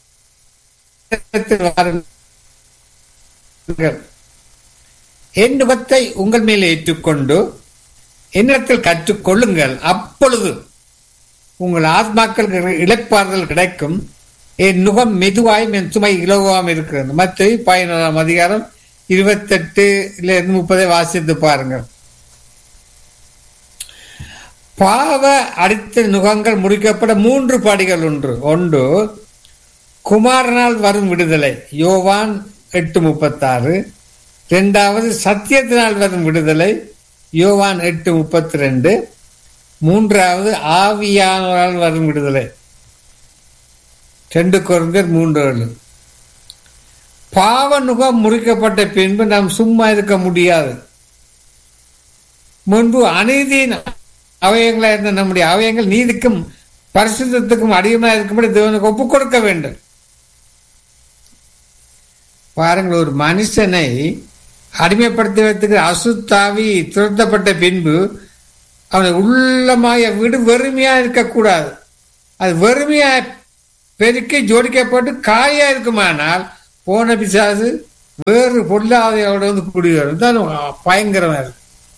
Speaker 2: என் நுகத்தை உங்கள் மேல் ஏற்றுக்கொண்டு என்னிடத்தில் கற்றுக்கொள்ளுங்கள் அப்பொழுது உங்கள் ஆத்மாக்கள் இழப்பாறுதல் கிடைக்கும் என் நுகம் மெதுவாயும் என் சுமை இலகுவாம் இருக்கிறது மற்ற பதினோராம் அதிகாரம் இருபத்தெட்டுல இருந்து முப்பதை வாசித்து பாருங்கள் பாவ அடித்த நுகங்கள் முறிக்கப்பட மூன்று படிகள் ஒன்று ஒன்று குமாரனால் வரும் விடுதலை யோவான் எட்டு முப்பத்தாறு இரண்டாவது சத்தியத்தினால் வரும் விடுதலை யோவான் எட்டு முப்பத்தி ரெண்டு மூன்றாவது ஆவியானவரால் வரும் விடுதலை ரெண்டு குறைந்தர் மூன்று ஏழு பாவ நுகம் முறிக்கப்பட்ட பின்பு நாம் சும்மா இருக்க முடியாது முன்பு அநீதியின் அவயங்களா இருந்த நம்முடைய அவயங்கள் நீதிக்கும் பரிசுத்தத்துக்கும் அடியமாக இருக்கும்படி தேவனுக்கு ஒப்புக் கொடுக்க வேண்டும் பாருங்கள் ஒரு மனுஷனை அடிமைப்படுத்தி வைத்துக்கிற அசுத்தாவி துரத்தப்பட்ட பின்பு அவனை உள்ளமாய வீடு வெறுமையா இருக்கக்கூடாது அது வெறுமையா பெருக்கி ஜோடிக்கப்பட்டு காயா இருக்குமானால் போன பிசாசு வேறு பொருளாதாரோட வந்து குடிவரும் தான் பயங்கரமா இருக்கு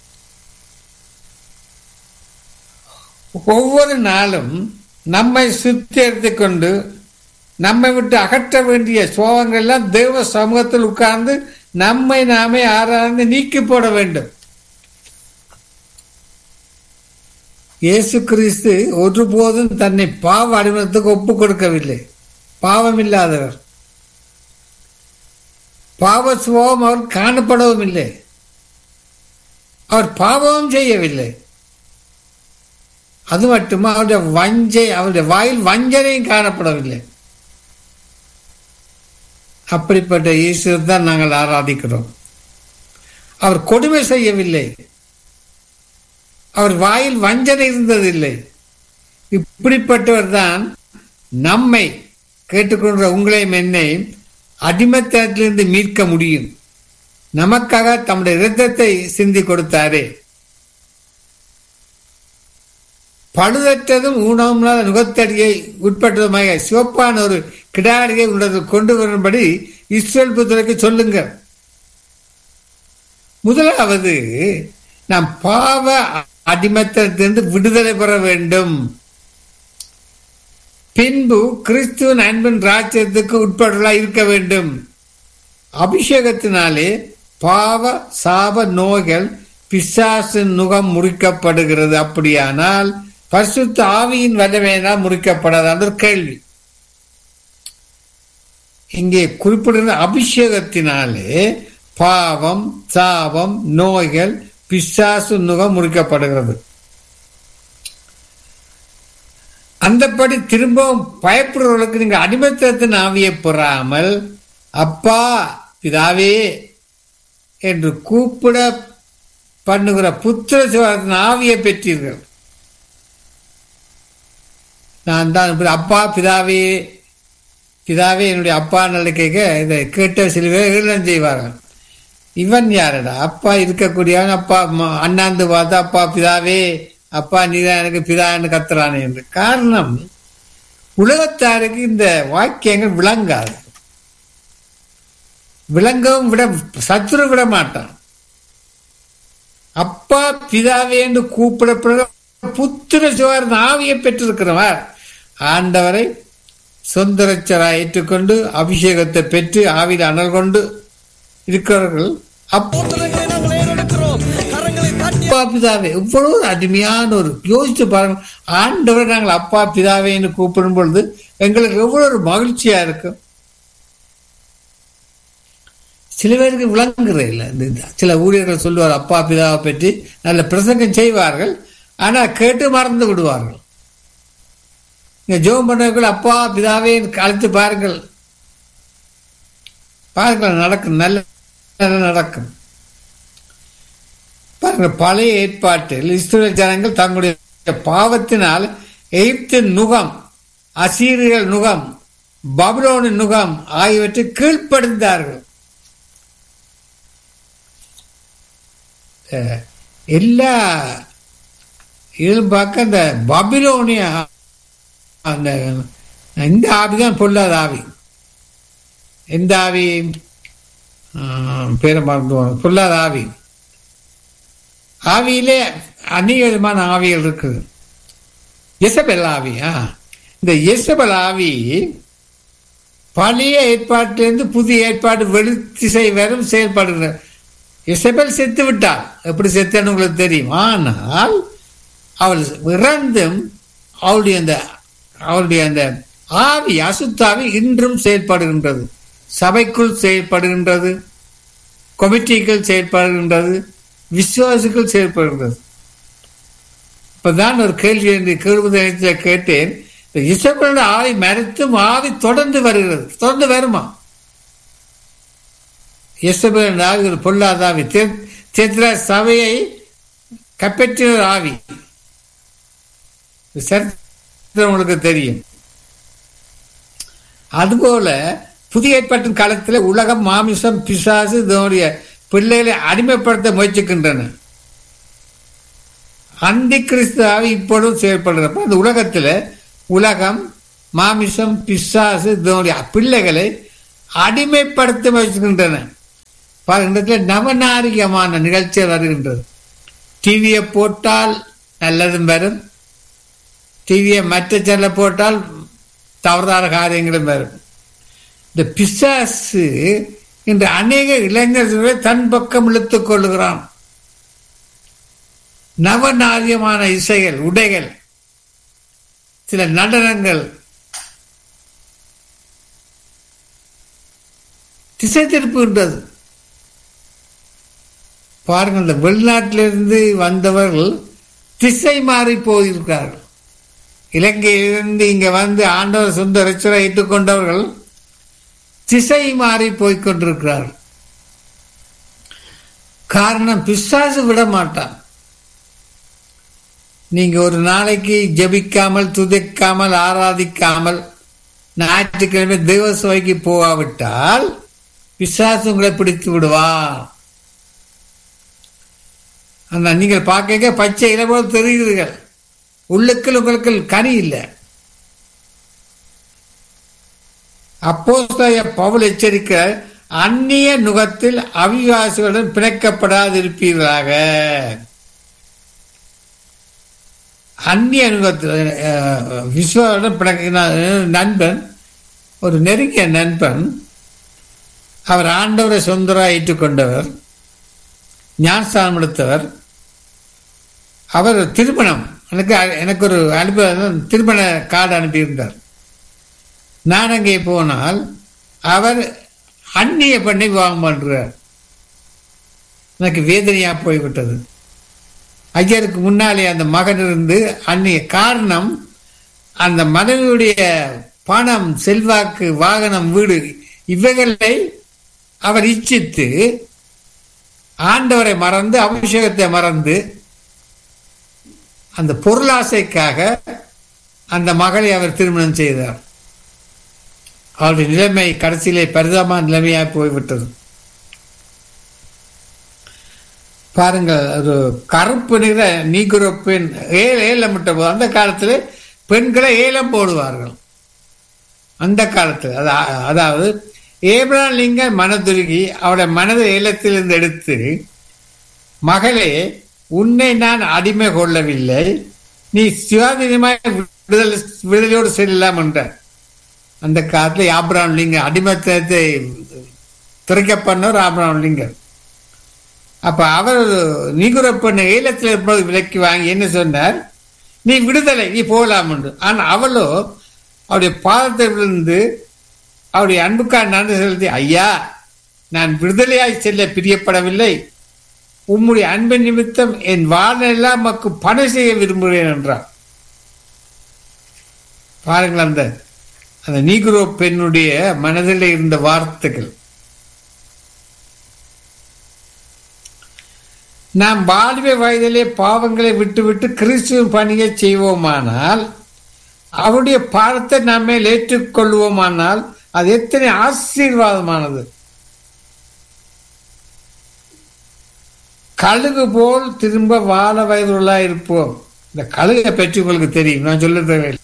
Speaker 2: ஒவ்வொரு நாளும் நம்மை சுத்தி கொண்டு நம்மை விட்டு அகற்ற வேண்டிய சோகங்கள் எல்லாம் தேவ சமூகத்தில் உட்கார்ந்து நம்மை நாமே ஆராய்ந்து நீக்கி போட வேண்டும் இயேசு கிறிஸ்து ஒருபோதும் தன்னை பாவ அடிமனத்துக்கு ஒப்பு கொடுக்கவில்லை பாவம் இல்லாதவர் பாவ சுபாவம் அவர் காணப்படவும் இல்லை அவர் பாவமும் செய்யவில்லை அது மட்டுமா அவருடைய வஞ்சை அவருடைய வாயில் வஞ்சனையும் காணப்படவில்லை அப்படிப்பட்ட ஈஸ்வரர் தான் நாங்கள் ஆராதிக்கிறோம் அவர் கொடுமை செய்யவில்லை அவர் வாயில் வஞ்சனை இருந்ததில்லை இப்படிப்பட்டவர் தான் நம்மை கேட்டுக்கொண்ட உங்களையும் என்னையும் அடிமத்தனத்திலிருந்து மீட்க முடியும் நமக்காக தம்முடைய இரத்தத்தை சிந்தி கொடுத்தாரே பழுதற்றதும் ஊனமில்லாத நுகத்தடியை உட்பட்டதுமாக சிவப்பான ஒரு கிடாரியை உள்ளது கொண்டு வரும்படி இஸ்ரேல் புத்தருக்கு சொல்லுங்க முதலாவது நாம் பாவ அடிமத்தத்திலிருந்து விடுதலை பெற வேண்டும் பின்பு கிறிஸ்துவின் அன்பின் ராஜ்யத்துக்கு உட்படலா இருக்க வேண்டும் அபிஷேகத்தினாலே பாவ சாப நோய்கள் பிசாசின் நுகம் முறிக்கப்படுகிறது அப்படியானால் பரிசுத்த ஆவியின் வல்லமையினால் முறிக்கப்படாத கேள்வி இங்கே குறிப்பிடுகிற அபிஷேகத்தினாலே பாவம் சாபம் நோய்கள் பிசாசு நுகம் முறிக்கப்படுகிறது அந்தப்படி திரும்பவும் பயப்படுறவர்களுக்கு நீங்க அடிமத்தத்தின் ஆவியை பெறாமல் அப்பா பிதாவே என்று கூப்பிட பண்ணுகிற புத்திர சிவத்தின் ஆவியை பெற்றீர்கள் நான் தான் அப்பா பிதாவே பிதாவே என்னுடைய அப்பா நல்ல கேட்க இதை கேட்ட சில பேர் எழுதம் செய்வார்கள் இவன் யாரடா அப்பா இருக்கக்கூடியவன் அப்பா அண்ணாந்து பார்த்தா அப்பா பிதாவே அப்பா நீதான் எனக்கு பிதான்னு கத்துறானே என்று காரணம் உலகத்தாருக்கு இந்த வாக்கியங்கள் விளங்காது விளங்கவும் விட சத்துரு விட மாட்டான் அப்பா பிதாவே என்று கூப்பிடப்படுற புத்திர சிவார் ஆவியை பெற்றிருக்கிறவர் ஆண்டவரை சொந்தரச்சராய் ஏற்றுக்கொண்டு அபிஷேகத்தை பெற்று ஆவியில் அனல் கொண்டு இருக்கிறவர்கள் அப்பா பிதாவே இவ்வளவு அருமையான ஒரு யோசிச்சு பாருங்க ஆண்டவரை நாங்கள் அப்பா பிதாவேன்னு கூப்பிடும் பொழுது எங்களுக்கு எவ்வளவு ஒரு மகிழ்ச்சியா இருக்கும் சில பேருக்கு விளங்குறது இல்லை இந்த சில ஊழியர்கள் சொல்லுவார் அப்பா பிதாவை பற்றி நல்ல பிரசங்கம் செய்வார்கள் ஆனால் கேட்டு மறந்து விடுவார்கள் இங்க ஜோம் பண்ணவர்கள் அப்பா பிதாவே அழைத்து பாருங்கள் பாருங்கள் நடக்கும் நல்ல நடக்கும் பாருங்க பழைய ஏற்பாட்டில் இஸ்ரேல் ஜனங்கள் தங்களுடைய பாவத்தினால் எகிப்தின் நுகம் அசீரியல் நுகம் பபுலோனின் நுகம் ஆகியவற்றை கீழ்ப்படுந்தார்கள் எல்லா இதுவும் பார்க்க அந்த பபிலோனியா அந்த இந்த ஆவி தான் பொல்லாத ஆவி எந்த ஆவி பேரை மறந்து பொல்லாத ஆவி ஆவியிலே அநேக விதமான ஆவிகள் இருக்குது எசபெல் ஆவியா இந்த எசபெல் ஆவி பழைய ஏற்பாட்டிலிருந்து புதிய ஏற்பாடு வெளித்திசை வரும் செயல்படுகிற எசபெல் செத்து விட்டால் எப்படி செத்தன்னு உங்களுக்கு தெரியும் ஆனால் அவள் இறந்தும் அவளுடைய அந்த அவளுடைய அந்த ஆவி அசுத்தாவி இன்றும் செயல்படுகின்றது சபைக்குள் செயல்படுகின்றது கொமிட்டிகள் செயல்படுகின்றது விசுவாசிகள் செயல்படுகின்றது இப்பதான் ஒரு கேள்வி என்று கேள்வி கேட்டேன் இசப்பட ஆவி மறைத்தும் ஆவி தொடர்ந்து வருகிறது தொடர்ந்து வருமா இசபேல் ஆவி ஒரு பொல்லாத ஆவி சித்ரா சபையை கப்பற்றின ஆவி சரித்திரம் உங்களுக்கு தெரியும் அதுபோல புதிய ஏற்பாட்டின் காலத்தில் உலகம் மாமிசம் பிசாசு இதனுடைய பிள்ளைகளை அடிமைப்படுத்த முயற்சிக்கின்றன அந்தி கிறிஸ்துவாவை இப்பொழுதும் செயல்படுறப்ப அந்த உலகத்தில் உலகம் மாமிசம் பிசாசு இதனுடைய பிள்ளைகளை அடிமைப்படுத்த முயற்சிக்கின்றன பாருங்க நவநாரிகமான நிகழ்ச்சி வருகின்றது டிவியை போட்டால் நல்லதும் வரும் டிவியை மற்ற சேனல போட்டால் தவறான காரியங்களும் வரும் இந்த பிசாசு இன்று அநேக இளைஞர்களை தன் பக்கம் இழுத்துக் கொள்ளுகிறான் நவநாரியமான இசைகள் உடைகள் சில நடனங்கள் திசை திருப்புகின்றது பாருங்கள் இந்த வெளிநாட்டிலிருந்து வந்தவர்கள் திசை மாறி போயிருக்கிறார்கள் இலங்கையிலிருந்து இங்க வந்து ஆண்டவர் சொந்த ரச்சரை ஏற்றுக்கொண்டவர்கள் திசை மாறி போய்கொண்டிருக்கிறார்கள் காரணம் பிசாசு விட மாட்டான் நீங்க ஒரு நாளைக்கு ஜபிக்காமல் துதைக்காமல் ஆராதிக்காமல் ஞாயிற்றுக்கிழமை தெய்வ சபைக்கு போகாவிட்டால் பிசாசு உங்களை பிடித்து விடுவான் அந்த நீங்கள் பார்க்க பச்சை இலவோடு தெரிகிறீர்கள் உள்ளுக்கள் உங்களுக்கு கனி இல்லை அப்போ பவுல் எச்சரிக்க அந்நிய நுகத்தில் அவிவாசிகளுடன் பிணைக்கப்படாதிருப்பீர்களாக அந்நிய நுகத்தில் விஸ்வாவுடன் பிணக்க நண்பன் ஒரு நெருங்கிய நண்பன் அவர் ஆண்டவரை சொந்தராக ஏற்றுக்கொண்டவர் ஞானஸ்தானம் எடுத்தவர் அவர் திருமணம் எனக்கு எனக்கு ஒரு அனுப்ப திருமண கார்டு அனுப்பியிருந்தார் நான் அங்கே போனால் அவர் அந்நிய பண்ணி விவாகம் பண்றார் எனக்கு வேதனையா போய்விட்டது ஐயருக்கு முன்னாலே அந்த மகன் இருந்து அந்நிய காரணம் அந்த மனைவியுடைய பணம் செல்வாக்கு வாகனம் வீடு இவைகளை அவர் இச்சித்து ஆண்டவரை மறந்து அபிஷேகத்தை மறந்து அந்த பொருளாசைக்காக அந்த மகளை அவர் திருமணம் செய்தார் அவருடைய நிலைமை கடைசியிலே பரிதாபமான நிலைமையாக போய்விட்டது பாருங்கள் ஒரு கருப்பு நிற நீக்குற பெண் ஏல ஏலம் விட்ட போது அந்த காலத்தில் பெண்களை ஏலம் போடுவார்கள் அந்த காலத்தில் அதாவது ஏப்ரான் லிங்க மனதுருகி அவருடைய மனதை ஏலத்திலிருந்து எடுத்து மகளே உன்னை நான் அடிமை கொள்ளவில்லை நீ சுயாதீனமாய் விடுதலை விடுதலையோடு செல்லலாம் என்றார் அந்த காலத்தில் ஆப்ராம் லிங்கம் அடிமத்தத்தை திரைக்க பண்ணவர் ஆப்ராம் லிங்கம் அப்ப அவர் நீகுர பெண்ணை ஈழத்தில் இருப்பது விலக்கி வாங்கி என்ன சொன்னார் நீ விடுதலை நீ போகலாம் என்று ஆனால் அவளோ அவருடைய பாதத்தை விழுந்து அவருடைய அன்புக்கான நன்றி செலுத்தி ஐயா நான் விடுதலையாய் செல்ல பிரியப்படவில்லை உம்முடைய அன்பின் நிமித்தம் என் வாழ்நெல்லாம் மக்கு பணம் செய்ய விரும்புகிறேன் என்றார் பாருங்கள் அந்த அந்த நீகுரோ பெண்ணுடைய மனதில் இருந்த வார்த்தைகள் நாம் வாழ்வை வயதிலே பாவங்களை விட்டுவிட்டு கிறிஸ்துவின் பணியை செய்வோமானால் அவருடைய பாடத்தை நம்மை ஏற்றுக்கொள்வோமானால் அது எத்தனை ஆசீர்வாதமானது கழுகு போல் திரும்ப வாழ வயதுள்ளா இருப்போம் இந்த கழுகை பற்றி உங்களுக்கு தெரியும் நான் சொல்ல தேவையில்லை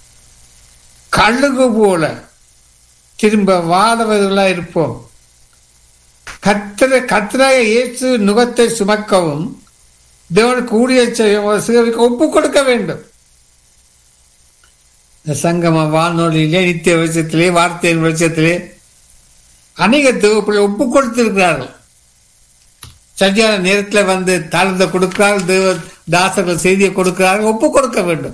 Speaker 2: கழுகு போல திரும்ப வாழ வயதுள்ளா இருப்போம் கத்திர கத்திராக இயேசு நுகத்தை சுமக்கவும் தேவனுக்கு ஊழிய சேவைக்கு ஒப்பு கொடுக்க வேண்டும் இந்த சங்கம வானொலியிலே நித்திய வெளிச்சத்திலே வார்த்தையின் வெளிச்சத்திலே அநேக தொகுப்புகளை ஒப்பு கொடுத்திருக்கிறார்கள் சரியான நேரத்துல வந்து தாழ்ந்த கொடுக்கிறார் தேவ தாசர்கள் செய்தியை கொடுக்கிறார் ஒப்பு கொடுக்க வேண்டும்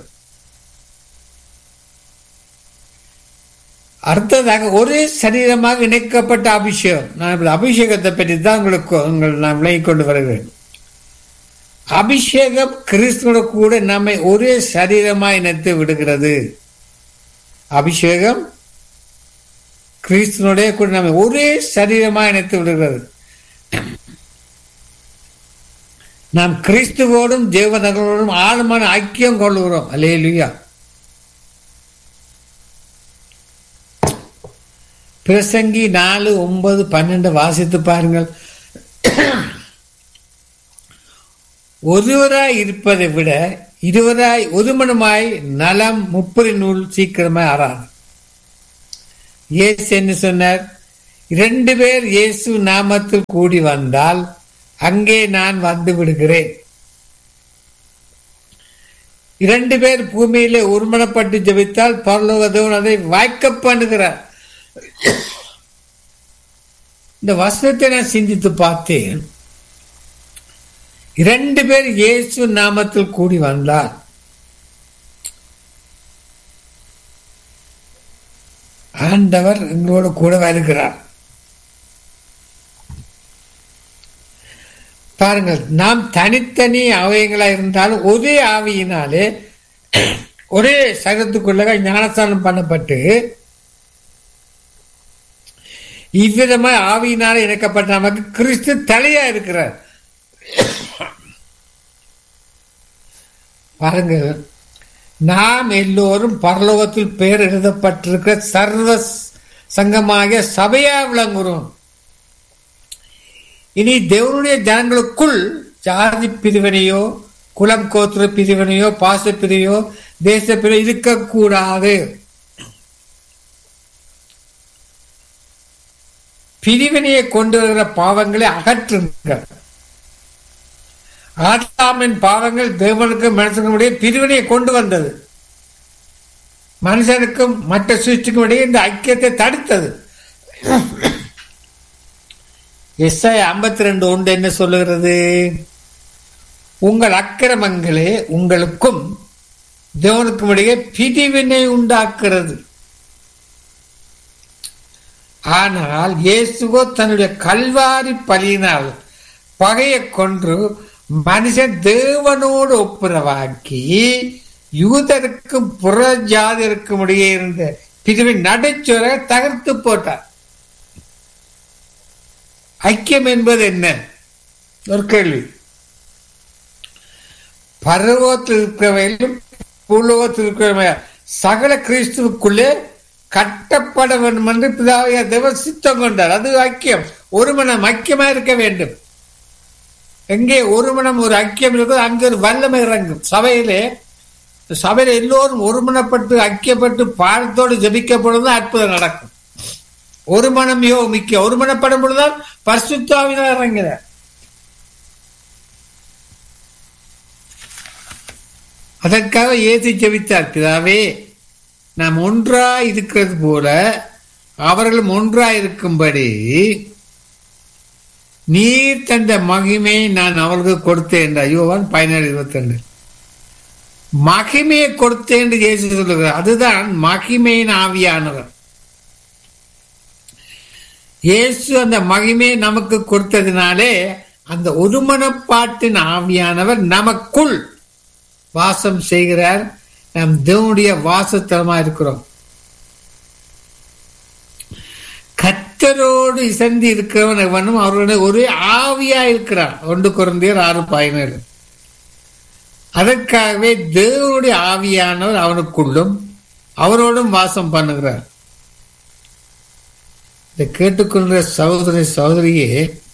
Speaker 2: அடுத்ததாக ஒரே சரீரமாக இணைக்கப்பட்ட அபிஷேகம் நான் இப்ப அபிஷேகத்தை பற்றி தான் உங்களுக்கு உங்கள் நான் விளங்கிக் கொண்டு வருகிறேன் அபிஷேகம் கிறிஸ்துவோட கூட நம்மை ஒரே சரீரமாய் இணைத்து விடுகிறது அபிஷேகம் கிறிஸ்துவனுடைய கூட நம்மை ஒரே சரீரமாய் இணைத்து விடுகிறது நாம் கிறிஸ்துவோடும் தேவதங்களோடும் ஆழமான ஐக்கியம் கொள்ளுகிறோம் அல்லேலுயா பிரசங்கி நாலு ஒன்பது பன்னெண்டு வாசித்து பாருங்கள் ஒருவராய் இருப்பதை விட இருவராய் ஒருமனமாய் நலம் முப்பது நூல் சீக்கிரமாய் ஆறாது இயேசு என்ன சொன்னார் இரண்டு பேர் இயேசு நாமத்தில் கூடி வந்தால் அங்கே நான் வந்து விடுகிறேன் இரண்டு பேர் பூமியிலே ஒருமனப்பட்டு ஜெபித்தால் பரலோகதேவன் அதை வாய்க்க பண்ணுகிறார் இந்த வசனத்தை நான் சிந்தித்து பார்த்தேன் இரண்டு பேர் இயேசு நாமத்தில் கூடி வந்தார் ஆண்டவர் எங்களோட கூட வருகிறார் பாருங்கள் நாம் தனித்தனி அவயங்களா இருந்தாலும் ஒரே ஆவியினாலே ஒரே சகத்துக்குள்ள ஞானஸ்தானம் பண்ணப்பட்டு இவ்விதமா ஆவியினால இணைக்கப்பட்ட நமக்கு கிறிஸ்து தலையா இருக்கிறார் பாருங்க நாம் எல்லோரும் பரலோகத்தில் பெயர் எழுதப்பட்டிருக்கிற சர்வ சங்கமாக சபையா விளங்குறோம் இனி தேவனுடைய ஜனங்களுக்குள் ஜாதி பிரிவினையோ குலம் கோத்திர பிரிவினையோ பாச பிரிவையோ தேச பிரிவு இருக்கக்கூடாது பிரிவினையை கொண்டு வருகிற பாவங்களை அகற்றுங்கள் ஆதாமின் பாவங்கள் தேவனுக்கும் மனுஷனுக்கும் இடையே பிரிவினையை கொண்டு வந்தது மனுஷனுக்கும் மற்ற சிருஷ்டிக்கும் இடையே இந்த ஐக்கியத்தை தடுத்தது எஸ்ஐ ஐம்பத்தி ரெண்டு ஒன்று என்ன சொல்லுகிறது உங்கள் அக்கிரமங்களே உங்களுக்கும் தேவனுக்கும் இடையே பிரிவினை உண்டாக்குறது ஆனால் இயேசுவோ தன்னுடைய கல்வாரி பலியினால் பகையை கொன்று மனுஷன் தேவனோடு ஒப்புரவாக்கி யூதருக்கும் புற ஜாதிருக்கும் இடையே இருந்த பிரிவின் நடைச்சுவரை தகர்த்து போட்டார் ஐக்கியம் என்பது என்ன ஒரு கேள்வி பருவத்தில் இருக்கிறவையிலும் பூலோகத்தில் இருக்கிற சகல கிறிஸ்துவுக்குள்ளே கட்டப்பட வேண்டும் என்று பிதாவைய தேவன் சித்தம் கொண்டார் அது ஐக்கியம் ஒரு மனம் ஐக்கியமா இருக்க வேண்டும் எங்கே ஒரு மனம் ஒரு ஐக்கியம் இருக்கோ அங்கே ஒரு வல்லமை இறங்கும் சபையிலே சபையில எல்லோரும் ஒருமனப்பட்டு ஐக்கியப்பட்டு பாடத்தோடு ஜபிக்கப்படும் அற்புதம் நடக்கும் ஒரு மனம் யோ மிக்க ஒரு மனப்படும் பொழுதுதான் பரிசுத்தாவினால் இறங்கிறார் அதற்காக ஏசி ஜெபித்தார் பிதாவே நாம் ஒன்றாய் இருக்கிறது போல அவர்களும் ஒன்றாய் இருக்கும்படி நீர் தந்த மகிமை நான் அவர்களுக்கு கொடுத்தேன் என்றார் யோவான் பதினேழு இருபத்தி ரெண்டு மகிமையை கொடுத்தேன் என்று இயேசு சொல்லுகிறார் அதுதான் மகிமையின் ஆவியானவர் இயேசு அந்த மகிமையை நமக்கு கொடுத்ததினாலே அந்த ஒருமனப்பாட்டின் ஆவியானவர் நமக்குள் வாசம் செய்கிறார் நாம் தேவனுடைய வாசத்தலமா இருக்கிறோம் கத்தரோடு இசந்தி இருக்கிறவன் எவனும் அவருடைய ஒரே ஆவியா இருக்கிறான் ஒன்று குறைந்தியர் ஆறு பதினேழு அதற்காகவே தேவனுடைய ஆவியானவர் அவனுக்குள்ளும் அவரோடும் வாசம் பண்ணுகிறார் இதை கேட்டுக்கொள்கிற சகோதரி சகோதரியே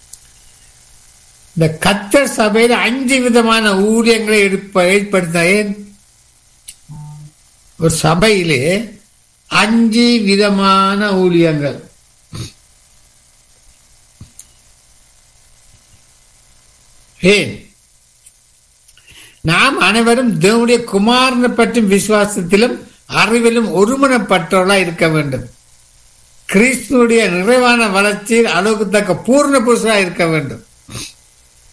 Speaker 2: இந்த கத்தர் சபையில் அஞ்சு விதமான ஊழியங்களை எடுப்ப ஏற்படுத்த ஒரு சபையிலே அஞ்சு விதமான ஊழியங்கள் ஏன் நாம் அனைவரும் தேவனுடைய குமாரனை பற்றும் விசுவாசத்திலும் அறிவிலும் ஒருமனப்பட்டவர்களா இருக்க வேண்டும் கிறிஸ்துடைய நிறைவான வளர்ச்சியில் அளவுக்கு தக்க பூர்ண புருஷரா இருக்க வேண்டும்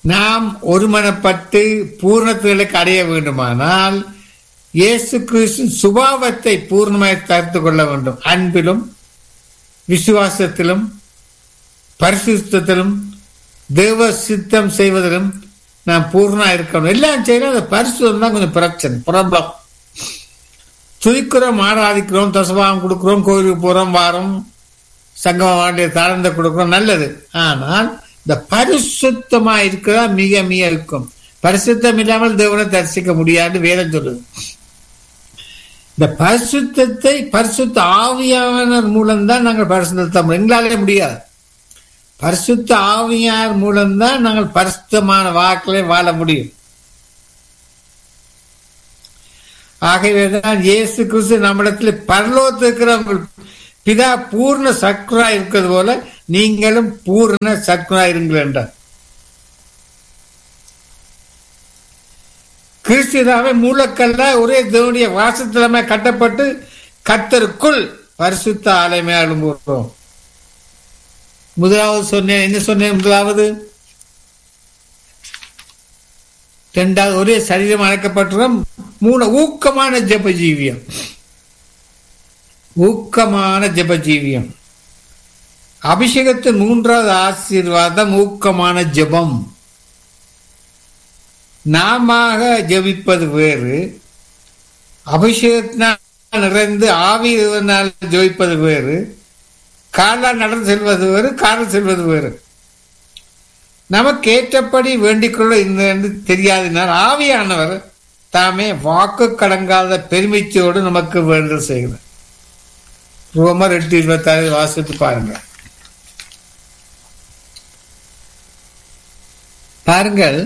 Speaker 2: நாம் ஒருமனப்பட்டு பூர்ணத்துகளுக்கு அடைய வேண்டுமானால் இயேசு கிறிஸ்து சுபாவத்தை பூர்ணமாய் தடுத்து கொள்ள வேண்டும் அன்பிலும் விசுவாசத்திலும் பரிசுத்தத்திலும் தேவ சித்தம் செய்வதிலும் நாம் பூர்ணா இருக்கணும் எல்லாம் செய்யணும் அந்த பரிசுத்தம் தான் கொஞ்சம் பிரச்சனை ப்ராப்ளம் துதிக்கிறோம் ஆராதிக்கிறோம் தசபாகம் கொடுக்கிறோம் கோயிலுக்கு போறோம் வாரம் சங்கம வாண்டிய தாழ்ந்த கொடுக்கிறோம் நல்லது ஆனால் இந்த பரிசுத்தமா இருக்கிறதா மிக மிக இருக்கும் பரிசுத்தம் இல்லாமல் தேவனை தரிசிக்க முடியாது வேதம் சொல்லுது இந்த பரிசுத்தத்தை பரிசுத்த ஆவியானவர் மூலம்தான் நாங்கள் பரிசுத்தம் எங்களாலே முடியாது பரிசுத்த ஆவியார் மூலம்தான் நாங்கள் பரிசுத்தமான வாக்கிலே வாழ முடியும் ஆகவேதான் இயேசு கிறிஸ்து நம்மிடத்தில் பரலோகத்திருக்கிற பிதா பூர்ண சக்ரா இருக்கிறது போல நீங்களும் பூர்ண சக்ரா இருங்கள் என்றார் கிறிஸ்துதாவே மூலக்கல்ல ஒரே தேவனுடைய வாசத்திலமே கட்டப்பட்டு கத்தருக்குள் பரிசுத்த ஆலயமே அழும்புறோம் முதலாவது சொன்னேன் என்ன சொன்னேன் முதலாவது இரண்டாவது ஒரே சரீரம் அழைக்கப்பட்டுறோம் மூணு ஊக்கமான ஜப ஜீவியம் ஊக்கமான ஜப ஜீவியம் அபிஷேகத்தின் மூன்றாவது ஆசீர்வாதம் ஊக்கமான ஜபம் நாம ஜபிப்பது வேறு அபிஷேகத்தினால் நிறைந்து ஆவியினால் ஜபிப்பது வேறு காலால் நடந்து செல்வது வேறு காரில் செல்வது வேறு நமக்கு ஏற்றபடி வேண்டிக் கொள்ள என்று தெரியாதினால் ஆவியானவர் தாமே வாக்கு கடங்காத பெருமிச்சோடு நமக்கு வேண்டல் செய்கிறார் ரோமர் எட்டு இருபத்தாறு வாசித்து பாருங்க பாருங்கள்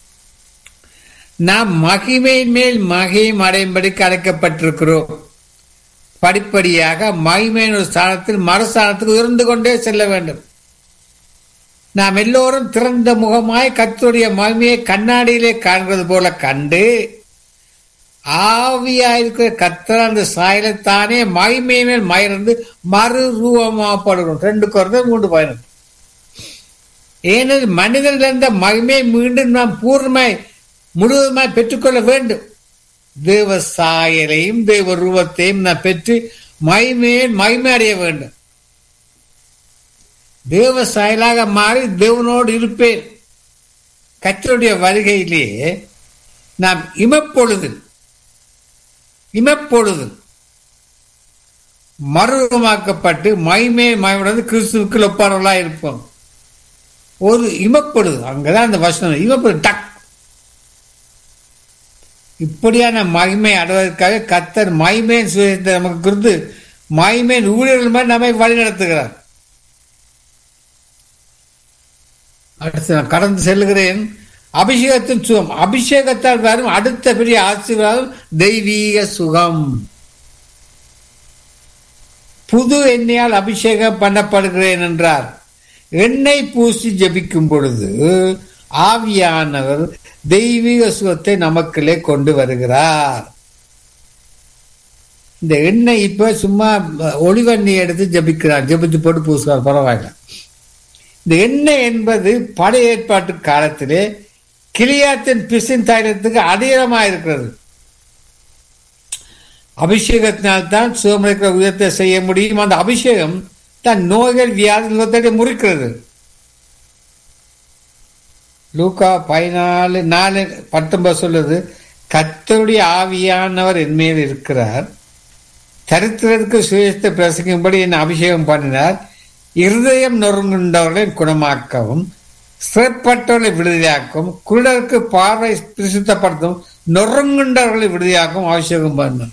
Speaker 2: நாம் மகிமையின் மேல் மகிம் அடையும்படிக்கு அழைக்கப்பட்டிருக்கிறோம் படிப்படியாக மகிமையின் ஒரு ஸ்தானத்தில் மறுஸ்தானத்துக்கு உயர்ந்து கொண்டே செல்ல வேண்டும் நாம் எல்லோரும் திறந்த முகமாய் கத்துடைய மகிமையை கண்ணாடியிலே காண்கிறது போல கண்டு ஆவியாயிருக்கிற கத்தர் அந்த சாயலைத்தானே மகிமை மேல் மயர்ந்து மறு ரூபமாகப்படுகிறோம் ரெண்டு குறைந்த மூன்று பயணம் ஏனெனில் மனிதனில் இருந்த மகிமையை மீண்டும் நாம் பூர்ணமாய் முழுவதுமாய் பெற்றுக்கொள்ள வேண்டும் தேவ சாயலையும் தேவ ரூபத்தையும் நான் பெற்று மகிமையை மகிமை அடைய வேண்டும் தேவ சாயலாக மாறி தேவனோடு இருப்பேன் கத்தருடைய வருகையிலே நாம் இமப்பொழுது இமப்பொழுது மறுரூபமாக்கப்பட்டு மைமே மயமுடன் கிறிஸ்துவுக்கு ஒப்பானவர்களாக இருப்போம் ஒரு இமப்பொழுது அங்கதான் அந்த வசனம் இமப்பொழுது டக் இப்படியான மகிமை அடைவதற்காக கத்தர் மைமேன் சுயத்தை நமக்கு கொடுத்து மைமேன் ஊழியர்கள் மாதிரி நம்மை வழி நடத்துகிறார் அடுத்து நான் கடந்து செல்லுகிறேன் அபிஷேகத்தின் சுகம் அபிஷேகத்தால் வரும் அடுத்த பெரிய ஆசீர்வாதம் தெய்வீக சுகம் புது எண்ணெயால் அபிஷேகம் பண்ணப்படுகிறேன் என்றார் எண்ணெய் பூசி ஜபிக்கும் பொழுது ஆவியானவர் தெய்வீக சுகத்தை நமக்குள்ளே கொண்டு வருகிறார் இந்த எண்ணெய் இப்ப சும்மா ஒளிவெண்ணெய் எடுத்து ஜபிக்கிறார் ஜபித்து போட்டு பூசுகிறார் பரவாயில்ல இந்த எண்ணெய் என்பது படை ஏற்பாட்டு காலத்திலே கிளியாத்தின் பிசின் தைலத்துக்கு அதிகமாக இருக்கிறது அபிஷேகத்தினால்தான் சுகமளிக்கிற உயரத்தை செய்ய முடியும் அந்த அபிஷேகம் தன் நோய்கள் வியாதி நோத்தடி முறிக்கிறது லூக்கா பதினாலு நாலு பத்தொன்பது சொல்லுது கத்தருடைய ஆவியானவர் என் மேல் இருக்கிறார் தரித்திரருக்கு சுயத்தை பிரசங்கும்படி என்னை அபிஷேகம் பண்ணினார் இருதயம் நொறுங்குண்டவர்களை குணமாக்கவும் சிறப்பட்டவர்களை விடுதலையாக்கும் குருடருக்கு பார்வை பிரசித்தப்படுத்தும் நொறுங்குண்டவர்களை விடுதலையாக்கும் அபிஷேகம் பண்ணும்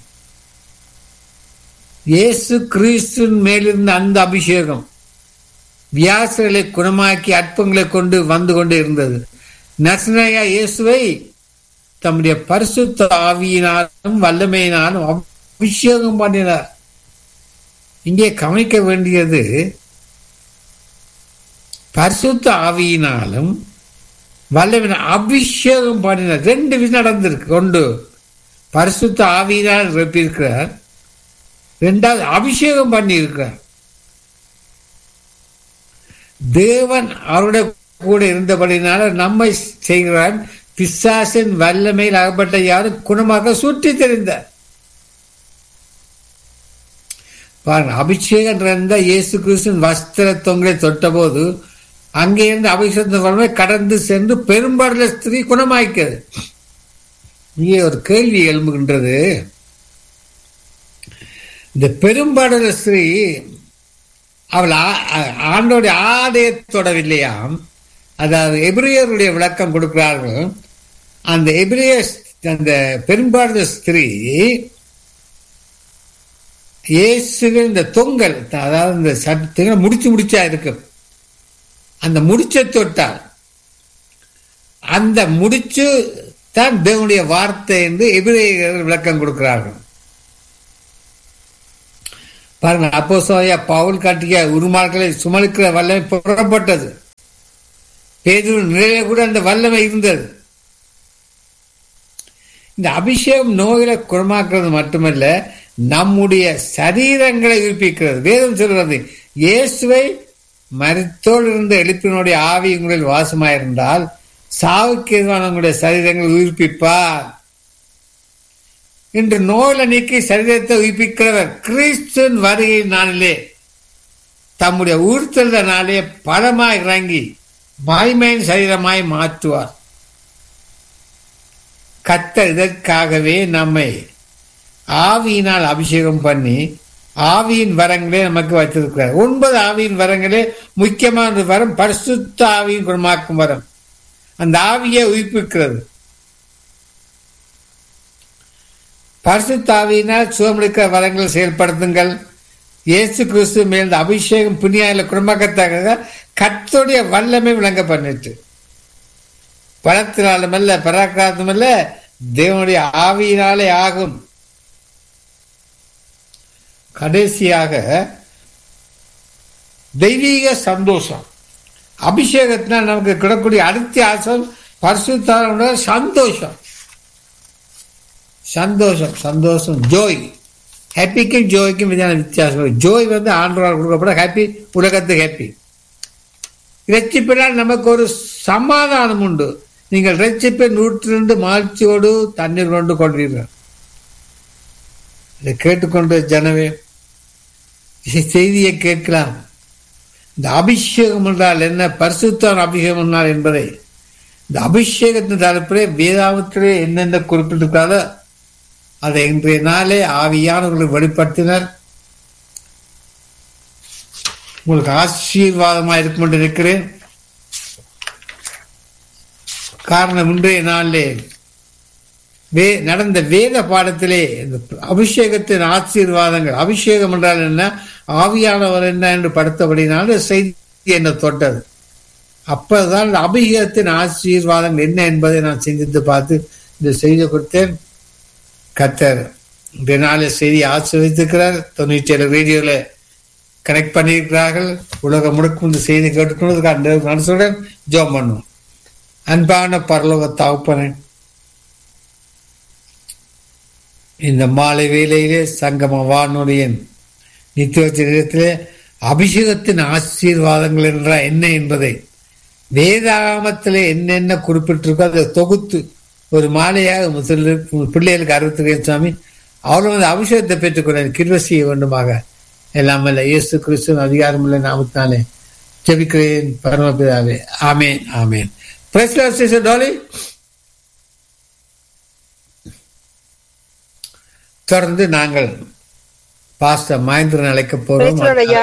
Speaker 2: இயேசு கிறிஸ்துவின் மேலிருந்த அந்த அபிஷேகம் வியாசர்களை குணமாக்கி அற்பங்களை கொண்டு வந்து கொண்டு இருந்தது நசனையா இயேசுவை தம்முடைய பரிசுத்த ஆவியினாலும் வல்லமையினாலும் அபிஷேகம் பண்ணினார் இங்கே கவனிக்க வேண்டியது பரிசுத்த ஆவியினாலும் வல்லவின அபிஷேகம் பண்ணினார் ரெண்டு விஷயம் நடந்திருக்கு கொண்டு பரிசுத்த ஆவியினால் இருக்கிறார் ரெண்டாவது அபிஷேகம் பண்ணி இருக்கிறார் தேவன் அவருடைய கூட இருந்தபடினால நம்மை செய்கிறான் பிசாசின் வல்லமையில் அகப்பட்ட யாரும் குணமாக சுற்றி தெரிந்தார் பாருங்க அபிஷேகம் இருந்த இயேசு கிறிஸ்துவின் வஸ்திர தொங்கலை தொட்டபோது அங்கே இருந்து அபிஷேகத்தின் வல்லமை கடந்து சென்று பெரும்பாடுள்ள ஸ்திரீ குணமாய்க்கிறது இங்கே ஒரு கேள்வி எழும்புகின்றது இந்த பெரும்பாடுள்ள ஸ்திரீ அவள் ஆண்டோடைய ஆடையை தொடவில்லையாம் அதாவது எபிரியருடைய விளக்கம் கொடுக்கிறார்கள் அந்த எபிரிய அந்த பெரும்பாடு ஸ்திரீ இயேசுவின் இந்த தொங்கல் அதாவது இந்த சட்டத்தை முடிச்சு முடிச்சா இருக்கு அந்த முடிச்ச தொட்டால் அந்த முடிச்சு தான் தேவனுடைய வார்த்தை என்று எபிரேயர்கள் விளக்கம் கொடுக்கிறார்கள் பாருங்க அப்போ சோயா பவுல் காட்டிய உருமால்களை சுமலுக்கிற வல்லமை புறப்பட்டது பேதூர் நிலையில கூட அந்த வல்லமை இருந்தது இந்த அபிஷேகம் நோயில குணமாக்குறது மட்டுமல்ல நம்முடைய சரீரங்களை உயிர்ப்பிக்கிறது வேதம் சொல்கிறது இயேசுவை மருத்தோடு இருந்த எழுப்பினுடைய ஆவி உங்களில் வாசமாயிருந்தால் சாவுக்கு எதிரான உங்களுடைய சரீரங்களை உயிர்ப்பிப்பார் இன்று நோயில நீக்கி சரீரத்தை உயிர்ப்பிக்கிறவர் கிறிஸ்துவின் வருகை நாளிலே தம்முடைய உயிர்த்தெழுத நாளே பலமாய் இறங்கி மாய்மையின் சரீரமாய் மாற்றுவார் கத்த இதற்காகவே நம்மை ஆவியினால் அபிஷேகம் பண்ணி ஆவியின் வரங்களே நமக்கு வைத்திருக்கிறார் ஒன்பது ஆவியின் வரங்களே முக்கியமான வரம் பரிசுத்த ஆவியின் குணமாக்கும் வரம் அந்த ஆவியை உயிர்ப்பிக்கிறது பரிசுத்தாவியினால் சுகமெடுக்கிற வரங்களை செயல்படுத்துங்கள் இயேசு கிறிஸ்து மேல் அபிஷேகம் புண்ணியால குணமாக்கத்தக்க கத்தோடைய வல்லமை விளங்க பண்ணிட்டு பலத்தினாலும் அல்ல பராக்கிராத்தம் அல்ல தேவனுடைய ஆவியினாலே ஆகும் கடைசியாக தெய்வீக சந்தோஷம் அபிஷேகத்தினால் நமக்கு கிடக்கூடிய அடுத்த ஆசம் பரிசுத்தாரோட சந்தோஷம் சந்தோஷம் சந்தோஷம் ஜோய் ஹாப்பிக்கும் ஜோய்க்கும் விதான வித்தியாசம் ஜோய் வந்து ஆண்டவரால் கொடுக்கப்பட ஹாப்பி உலகத்துக்கு ஹாப்பி ரட்சிப்பினால் நமக்கு ஒரு சமாதானம் உண்டு நீங்கள் ரட்சிப்பை நூற்றிரண்டு மாழ்ச்சியோடு தண்ணீர் கொண்டு கொள்வீர்கள் இதை கேட்டுக்கொண்டு ஜனவே செய்தியை கேட்கலாம் இந்த அபிஷேகம் என்றால் என்ன பரிசுத்தான் அபிஷேகம் என்றால் என்பதை இந்த அபிஷேகத்தின் தலைப்பிலே வேதாவத்திலே என்னென்ன குறிப்பிட்டிருக்காலோ அதை இன்றைய நாளே ஆவியானவர்களை வெளிப்படுத்தினர் உங்களுக்கு ஆசீர்வாதமாக இருக்கும் என்று இருக்கிறேன் காரணம் இன்றைய நாளிலே வே நடந்த வேத பாடத்திலே இந்த அபிஷேகத்தின் ஆசீர்வாதங்கள் அபிஷேகம் என்றால் என்ன ஆவியானவர் என்ன என்று படுத்தபடினால செய்தி என்ன தொட்டது அப்பதான் இந்த அபிஷேகத்தின் ஆசீர்வாதம் என்ன என்பதை நான் சிந்தித்து பார்த்து இந்த செய்தி கொடுத்தேன் கத்தர் இந்த நாளை செய்தி ஆசிர்வதித்திருக்கிறார் தொண்ணூற்றி ஏழு ரேடியோல கனெக்ட் பண்ணியிருக்கிறார்கள் உலகம் முழுக்க இந்த செய்தி கேட்டுக்கொண்டதுக்கு மனசுடன் ஜோம் பண்ணும் அன்பான பரலோக தகப்பனே இந்த மாலை வேளையிலே சங்கம வானொலியின் நித்தியத்திலே அபிஷேகத்தின் ஆசீர்வாதங்கள் என்றால் என்ன என்பதை வேதாகமத்திலே என்னென்ன குறிப்பிட்டிருக்கோ அதை தொகுத்து ஒரு மாலையாக முதல்ல பிள்ளைகளுக்கு அறிவித்திருக்கேன் சுவாமி அவ்வளவு வந்து அபிஷேகத்தை பெற்றுக்கொள்ள கிருவ செய்ய வேண்டுமாக எல்லாம் அல்ல இயேசு கிறிஸ்துவ அதிகாரமுள்ள நாமத்தினாலே ஜெபிக்கிறேன் பரமபிதாவே ஆமேன் ஆமேன் பிரஸ் டாலி தொடர்ந்து நாங்கள் பாஸ்டர் மகேந்திரன் அழைக்க போறோம்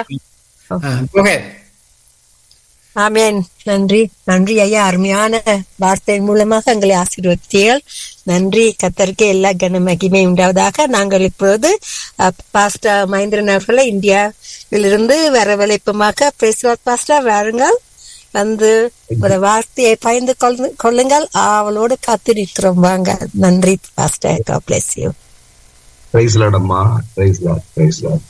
Speaker 3: ஆமேன் நன்றி நன்றி ஐயா அருமையான வார்த்தை மூலமாக எங்களை ஆசீர்வதித்தீர்கள் நன்றி கத்தருக்கு எல்லா கன மகிமை உண்டாவதாக நாங்கள் இப்பொழுது பாஸ்டர் மகேந்திரன் அவர்களை இந்தியாவிலிருந்து வரவழைப்புமாக பேசுவார் பாஸ்டர் வாருங்கள் வந்து ஒரு வார்த்தையை பயந்து கொள்ளுங்கள் அவளோடு காத்து நிற்கிறோம் வாங்க நன்றி pastor God bless you
Speaker 4: praise லாடம்மா பிரைஸ் லாட் பிரைஸ் லாட்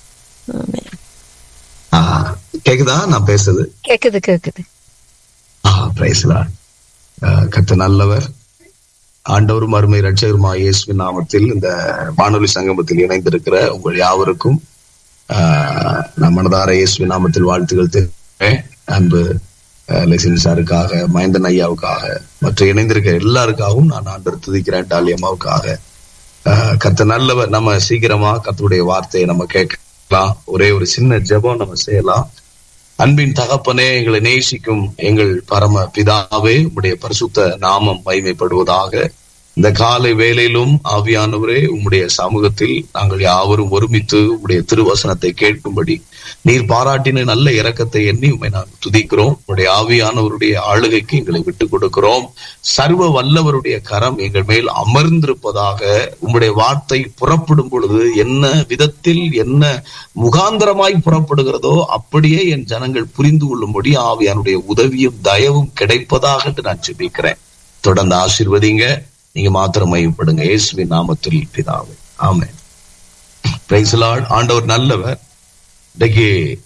Speaker 4: கேக்குதா நான் பேசுறது
Speaker 3: கேக்குது கேக்குது
Speaker 4: பிரைஸ் லாட் கத்த நல்லவர் ஆண்டவரும் அருமை ரட்சகருமா இயேசுவின் நாமத்தில் இந்த வானொலி சங்கமத்தில் இணைந்திருக்கிற உங்கள் யாவருக்கும் நம் மனதார இயேசுவின் நாமத்தில் வாழ்த்துக்கள் தெரிவிக்கிறேன் அன்பு அஹ், லெசின் சாருக்காக மயந்தன் ஐயாவுக்காக மற்ற இணைந்திருக்க எல்லாருக்காகவும் நான் ஆண்டு துதிக்கிறேன் டாலி அம்மாவுக்காக அஹ், கர்த்தர் நல்லவர் நம்ம சீக்கிரமா கர்த்தருடைய வார்த்தையை நம்ம கேட்கலாம் ஒரே ஒரு சின்ன ஜெபம் நம்ம செய்யலாம் அன்பின் தகப்பனே எங்களை நேசிக்கும் எங்கள் பரம பிதாவே உம்முடைய பரிசுத்த நாமம் மகிமைப்படுவதாக இந்த காலை வேளையிலும் ஆவியானவரே உம்முடைய சமூகத்தில் நாங்கள் யாவரும் ஒருமித்து உம்முடைய திருவசனத்தை கேட்கும்படி நீர் பாராட்டின நல்ல இரக்கத்தை எண்ணி உம்மை நாங்கள் துதிக்கிறோம் உம்முடைய ஆவியானவருடைய ஆளுகைக்கு எங்களை விட்டுக் கொடுக்கிறோம் சர்வ வல்லவருடைய கரம் எங்கள் மேல் அமர்ந்திருப்பதாக உம்முடைய வார்த்தை புறப்படும் பொழுது என்ன விதத்தில் என்ன முகாந்தரமாய் புறப்படுகிறதோ அப்படியே என் ஜனங்கள் புரிந்து கொள்ளும்படி ஆவியானுடைய உதவியும் தயவும் கிடைப்பதாக என்று நான் ஜெபிக்கிறேன் தொடர்ந்து ஆசீர்வதிங்க நீங்க மாத்திரம் மையப்படுங்க இயேசுவின் நாமத்தில் பிதாவே ஆமென் பிரைஸ் லார்ட் ஆண்டவர் நல்லவர் இன்னைக்கு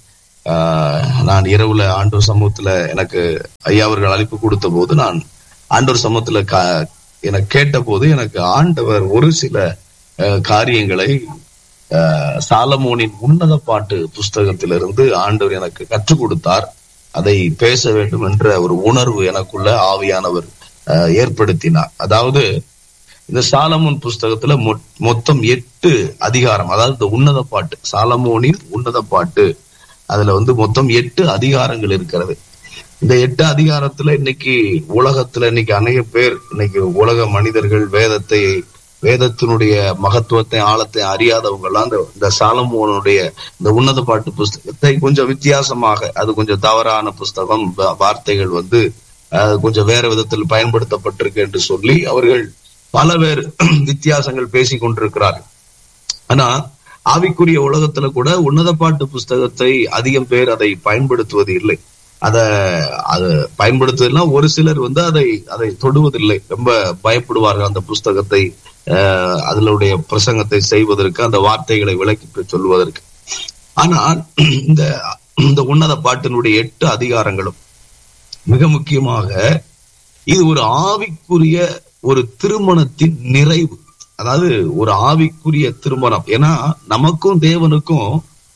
Speaker 4: ஆஹ், நான் இரவுல ஆண்டவர் சமூகத்துல எனக்கு ஐயா அவர்கள் அழைப்பு கொடுத்த போது நான் ஆண்டவர் சமூகத்துல கா- எனக்கு கேட்ட போது எனக்கு ஆண்டவர் ஒரு சில ஆஹ், காரியங்களை ஆஹ், சாலமோனின் உன்னத பாட்டு புஸ்தகத்திலிருந்து ஆண்டவர் எனக்கு கற்றுக் கொடுத்தார் அதை பேச வேண்டும் என்ற ஒரு உணர்வு எனக்குள்ள ஆவியானவர் ஆஹ், ஏற்படுத்தினார் அதாவது இந்த சாலமோன் புஸ்தகத்துல மொ- மொத்தம் எட்டு அதிகாரம் அதாவது இந்த உன்னத பாட்டு சாலமோனின் உன்னத பாட்டு அதுல வந்து மொத்தம் எட்டு அதிகாரங்கள் இருக்கிறது இந்த எட்டு அதிகாரத்துல இன்னைக்கு உலகத்துல இன்னைக்கு அநேக பேர் இன்னைக்கு உலக மனிதர்கள் வேதத்தை வேதத்தினுடைய மகத்துவத்தை ஆழத்தை அறியாதவங்க எல்லாம் இந்த இந்த சாலமோனுடைய இந்த உன்னத பாட்டு புஸ்தகத்தை கொஞ்சம் வித்தியாசமாக அது கொஞ்சம் தவறான புஸ்தகம் வா- வார்த்தைகள் வந்து அஹ், கொஞ்சம் வேற விதத்தில் பயன்படுத்தப்பட்டிருக்கு என்று சொல்லி அவர்கள் பல பேர் வித்தியாசங்கள் பேசிக் கொண்டிருக்கிறார்கள் ஆனா ஆவிக்குரிய உலகத்துல கூட உன்னத பாட்டு புஸ்தகத்தை அதிகம் பேர் அதை பயன்படுத்துவது இல்லை அத அது பயன்படுத்துவதுனா ஒரு சிலர் வந்து அதை அதை தொடுவதில்லை ரொம்ப பயப்படுவார்கள் அந்த புஸ்தகத்தை அஹ், அதனுடைய பிரசங்கத்தை செய்வதற்கு அந்த வார்த்தைகளை விளக்கி சொல்வதற்கு ஆனால் இந்த இந்த உன்னத பாட்டினுடைய எட்டு அதிகாரங்களும் மிக முக்கியமாக இது ஒரு ஆவிக்குரிய ஒரு திருமணத்தின் நிறைவு அதாவது ஒரு ஆவிக்குரிய திருமணம் ஏன்னா நமக்கும் தேவனுக்கும்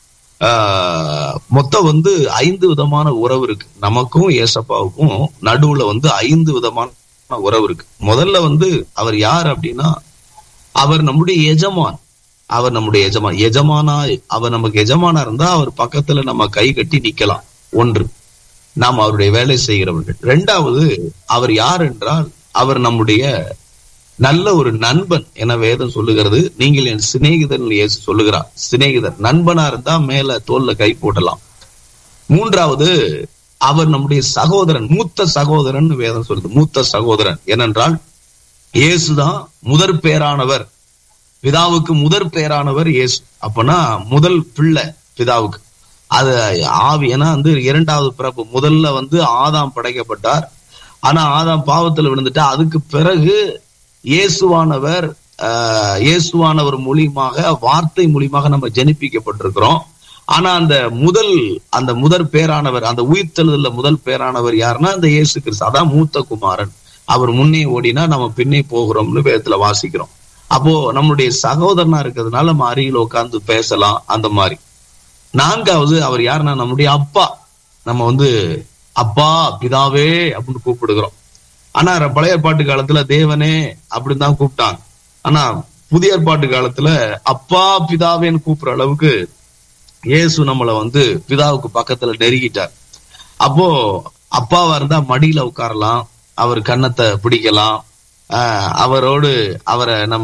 Speaker 4: ஆஹ், மொத்தம் வந்து ஐந்து விதமான உறவு இருக்கு நமக்கும் ஏசப்பாவுக்கும் நடுவுல வந்து ஐந்து விதமான உறவு இருக்கு முதல்ல வந்து அவர் யார் அப்படின்னா அவர் நம்முடைய எஜமான் அவர் நம்முடைய எஜமான் எஜமானா அவர் நமக்கு எஜமானா இருந்தா அவர் பக்கத்துல நம்ம கை கட்டி நிக்கலாம் ஒன்று நாம் அவருடைய வேலை செய்கிறவர்கள் இரண்டாவது அவர் யார் என்றால் அவர் நம்முடைய நல்ல ஒரு நண்பன் என வேதம் சொல்லுகிறது நீங்கள் என் சிநேகிதன் இயேசு சொல்லுகிறார் சிநேகிதர் நண்பனா இருந்தா மேல தோல்ல கை போடலாம் மூன்றாவது அவர் நம்முடைய சகோதரன் மூத்த சகோதரன் வேதம் சொல்லுது மூத்த சகோதரன் ஏனென்றால் இயேசுதான் முதற் பேரானவர் பிதாவுக்கு முதற் பேரானவர் இயேசு அப்பனா முதல் பிள்ளை பிதாவுக்கு அது ஆவி ஏன்னா வந்து இரண்டாவது பிறப்பு முதல்ல வந்து ஆதாம் படைக்கப்பட்டார் ஆனா ஆதாம் பாவத்துல விழுந்துட்டா அதுக்கு பிறகு இயேசுவானவர் ஆஹ், இயேசுவானவர் மூலியமாக வார்த்தை மூலியமாக நம்ம ஜெனிப்பிக்கப்பட்டிருக்கிறோம் ஆனா அந்த முதல் அந்த முதற் பேரானவர் அந்த உயிர்த்தெழுதல்ல முதல் பேரானவர் யாருன்னா அந்த இயேசு கிறிஸ்து அதான் மூத்த குமாரன் அவர் முன்னே ஓடினா நம்ம பின்னே போகிறோம்னு வேதத்துல வாசிக்கிறோம் அப்போ நம்மளுடைய சகோதரனா இருக்கிறதுனால நம்ம அருகில் உட்கார்ந்து பேசலாம் அந்த மாதிரி நான்காவது அவர் யாருன்னா நம்முடைய அப்பா நம்ம வந்து அப்பா பிதாவே அப்படின்னு கூப்பிடுகிறோம் ஆனா பழைய ஏற்பாட்டு காலத்துல தேவனே அப்படின்னு தான் கூப்பிட்டாங்க ஆனா புதிய ஏற்பாட்டு காலத்துல அப்பா பிதாவேன்னு கூப்பிடுற அளவுக்கு இயேசு நம்மளை வந்து பிதாவுக்கு பக்கத்துல நெருங்கிட்டார் அப்போ அப்பாவா இருந்தா மடியில உட்காரலாம் அவர் கன்னத்தை பிடிக்கலாம் ஆஹ் அவரோடு அவரை நம்ம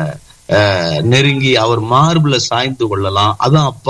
Speaker 4: ஆஹ் நெருங்கி அவர் மார்புல சாய்ந்து கொள்ளலாம் அதான் அப்பா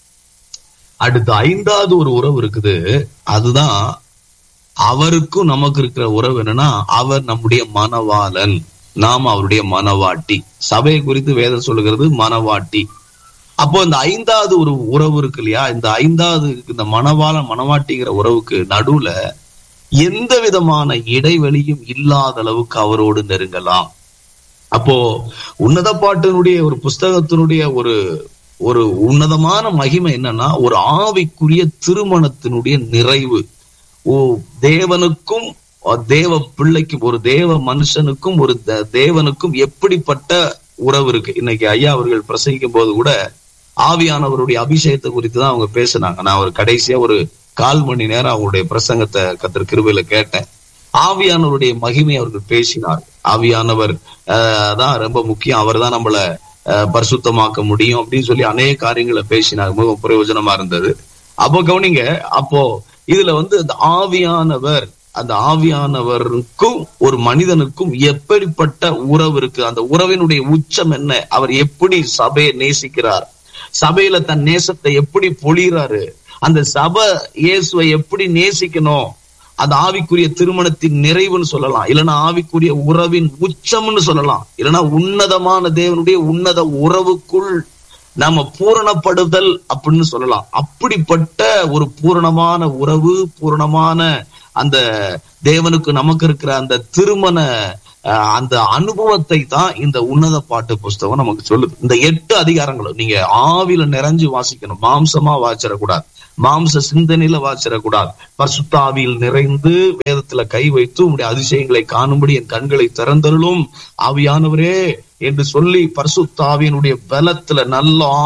Speaker 4: அடுத்து ஐந்தாவது ஒரு உறவு இருக்குது அதுதான் அவருக்கும் நமக்கு இருக்கிற உறவு என்னன்னா அவர் நம்முடைய மனவாளன் நாம் அவருடைய மனவாட்டி சபையை குறித்து வேதம் சொல்லுகிறது மனவாட்டி அப்போ இந்த ஐந்தாவது ஒரு உறவு இருக்கு இல்லையா இந்த ஐந்தாவது இந்த மனவாளன் மனவாட்டிங்கிற உறவுக்கு நடுவுல எந்த விதமான இடைவெளியும் இல்லாத அளவுக்கு அவரோடு நெருங்கலாம் அப்போ உன்னத பாட்டினுடைய ஒரு புஸ்தகத்தினுடைய ஒரு ஒரு உன்னதமான மகிமை என்னன்னா ஒரு ஆவிக்குரிய திருமணத்தினுடைய நிறைவு ஓ தேவனுக்கும் தேவ பிள்ளைக்கும் ஒரு தேவ மனுஷனுக்கும் ஒரு த- தேவனுக்கும் எப்படிப்பட்ட உறவு இருக்கு இன்னைக்கு ஐயா அவர்கள் பிரசங்கிக்கும் போது கூட ஆவியானவருடைய அபிஷேகத்தை குறித்து தான் அவங்க பேசுனாங்க நான் ஒரு கடைசியா ஒரு கால் மணி நேரம் அவங்களுடைய பிரசங்கத்தை கத்தர் கிருபையில கேட்டேன் ஆவியானவருடைய மகிமை அவர்கள் பேசினார் ஆவியானவர் ஆஹ், தான் ரொம்ப முக்கியம் அவர் தான் நம்மள ஆஹ், பரிசுத்தமாக்க முடியும் அப்படின்னு சொல்லி அநேக காரியங்களை பேசினார் மிகவும் பிரயோஜனமா இருந்தது அப்போ கவனிங்க அப்போ இதுல வந்து அந்த ஆவியானவர் அந்த ஆவியானவருக்கும் ஒரு மனிதனுக்கும் எப்படிப்பட்ட உறவு இருக்கு அந்த உறவினுடைய உச்சம் என்ன அவர் எப்படி சபையை நேசிக்கிறார் சபையில தன் நேசத்தை எப்படி பொழிகிறாரு அந்த சபை இயேசுவை எப்படி நேசிக்கணும் அந்த ஆவிக்குரிய திருமணத்தின் நிறைவுன்னு சொல்லலாம் இல்லைன்னா ஆவிக்குரிய உறவின் உச்சம்னு சொல்லலாம் இல்லைன்னா உன்னதமான தேவனுடைய உன்னத உறவுக்குள் நாம பூரணப்படுதல் அப்படின்னு சொல்லலாம் அப்படிப்பட்ட ஒரு பூரணமான உறவு பூரணமான அந்த தேவனுக்கு நமக்கு இருக்கிற அந்த திருமண அஹ், அந்த அனுபவத்தை தான் இந்த உன்னத பாட்டு புஸ்தகம் நமக்கு சொல்லுது இந்த எட்டு அதிகாரங்களும் நீங்க ஆவில நிறைஞ்சு வாசிக்கணும் மாம்சமா வாசிடக்கூடாது மாம்ச சிந்தனையில வாசிடக்கூடாது பரிசுத்த ஆவியில் நிறைந்து வேதத்துல கை வைத்து உங்களுடைய அதிசயங்களை காணும்படி என் கண்களை திறந்தருளும் ஆவியானவரே என்று சொல்லி பரிசுத்த ஆவியினுடைய பலத்துல நல்ல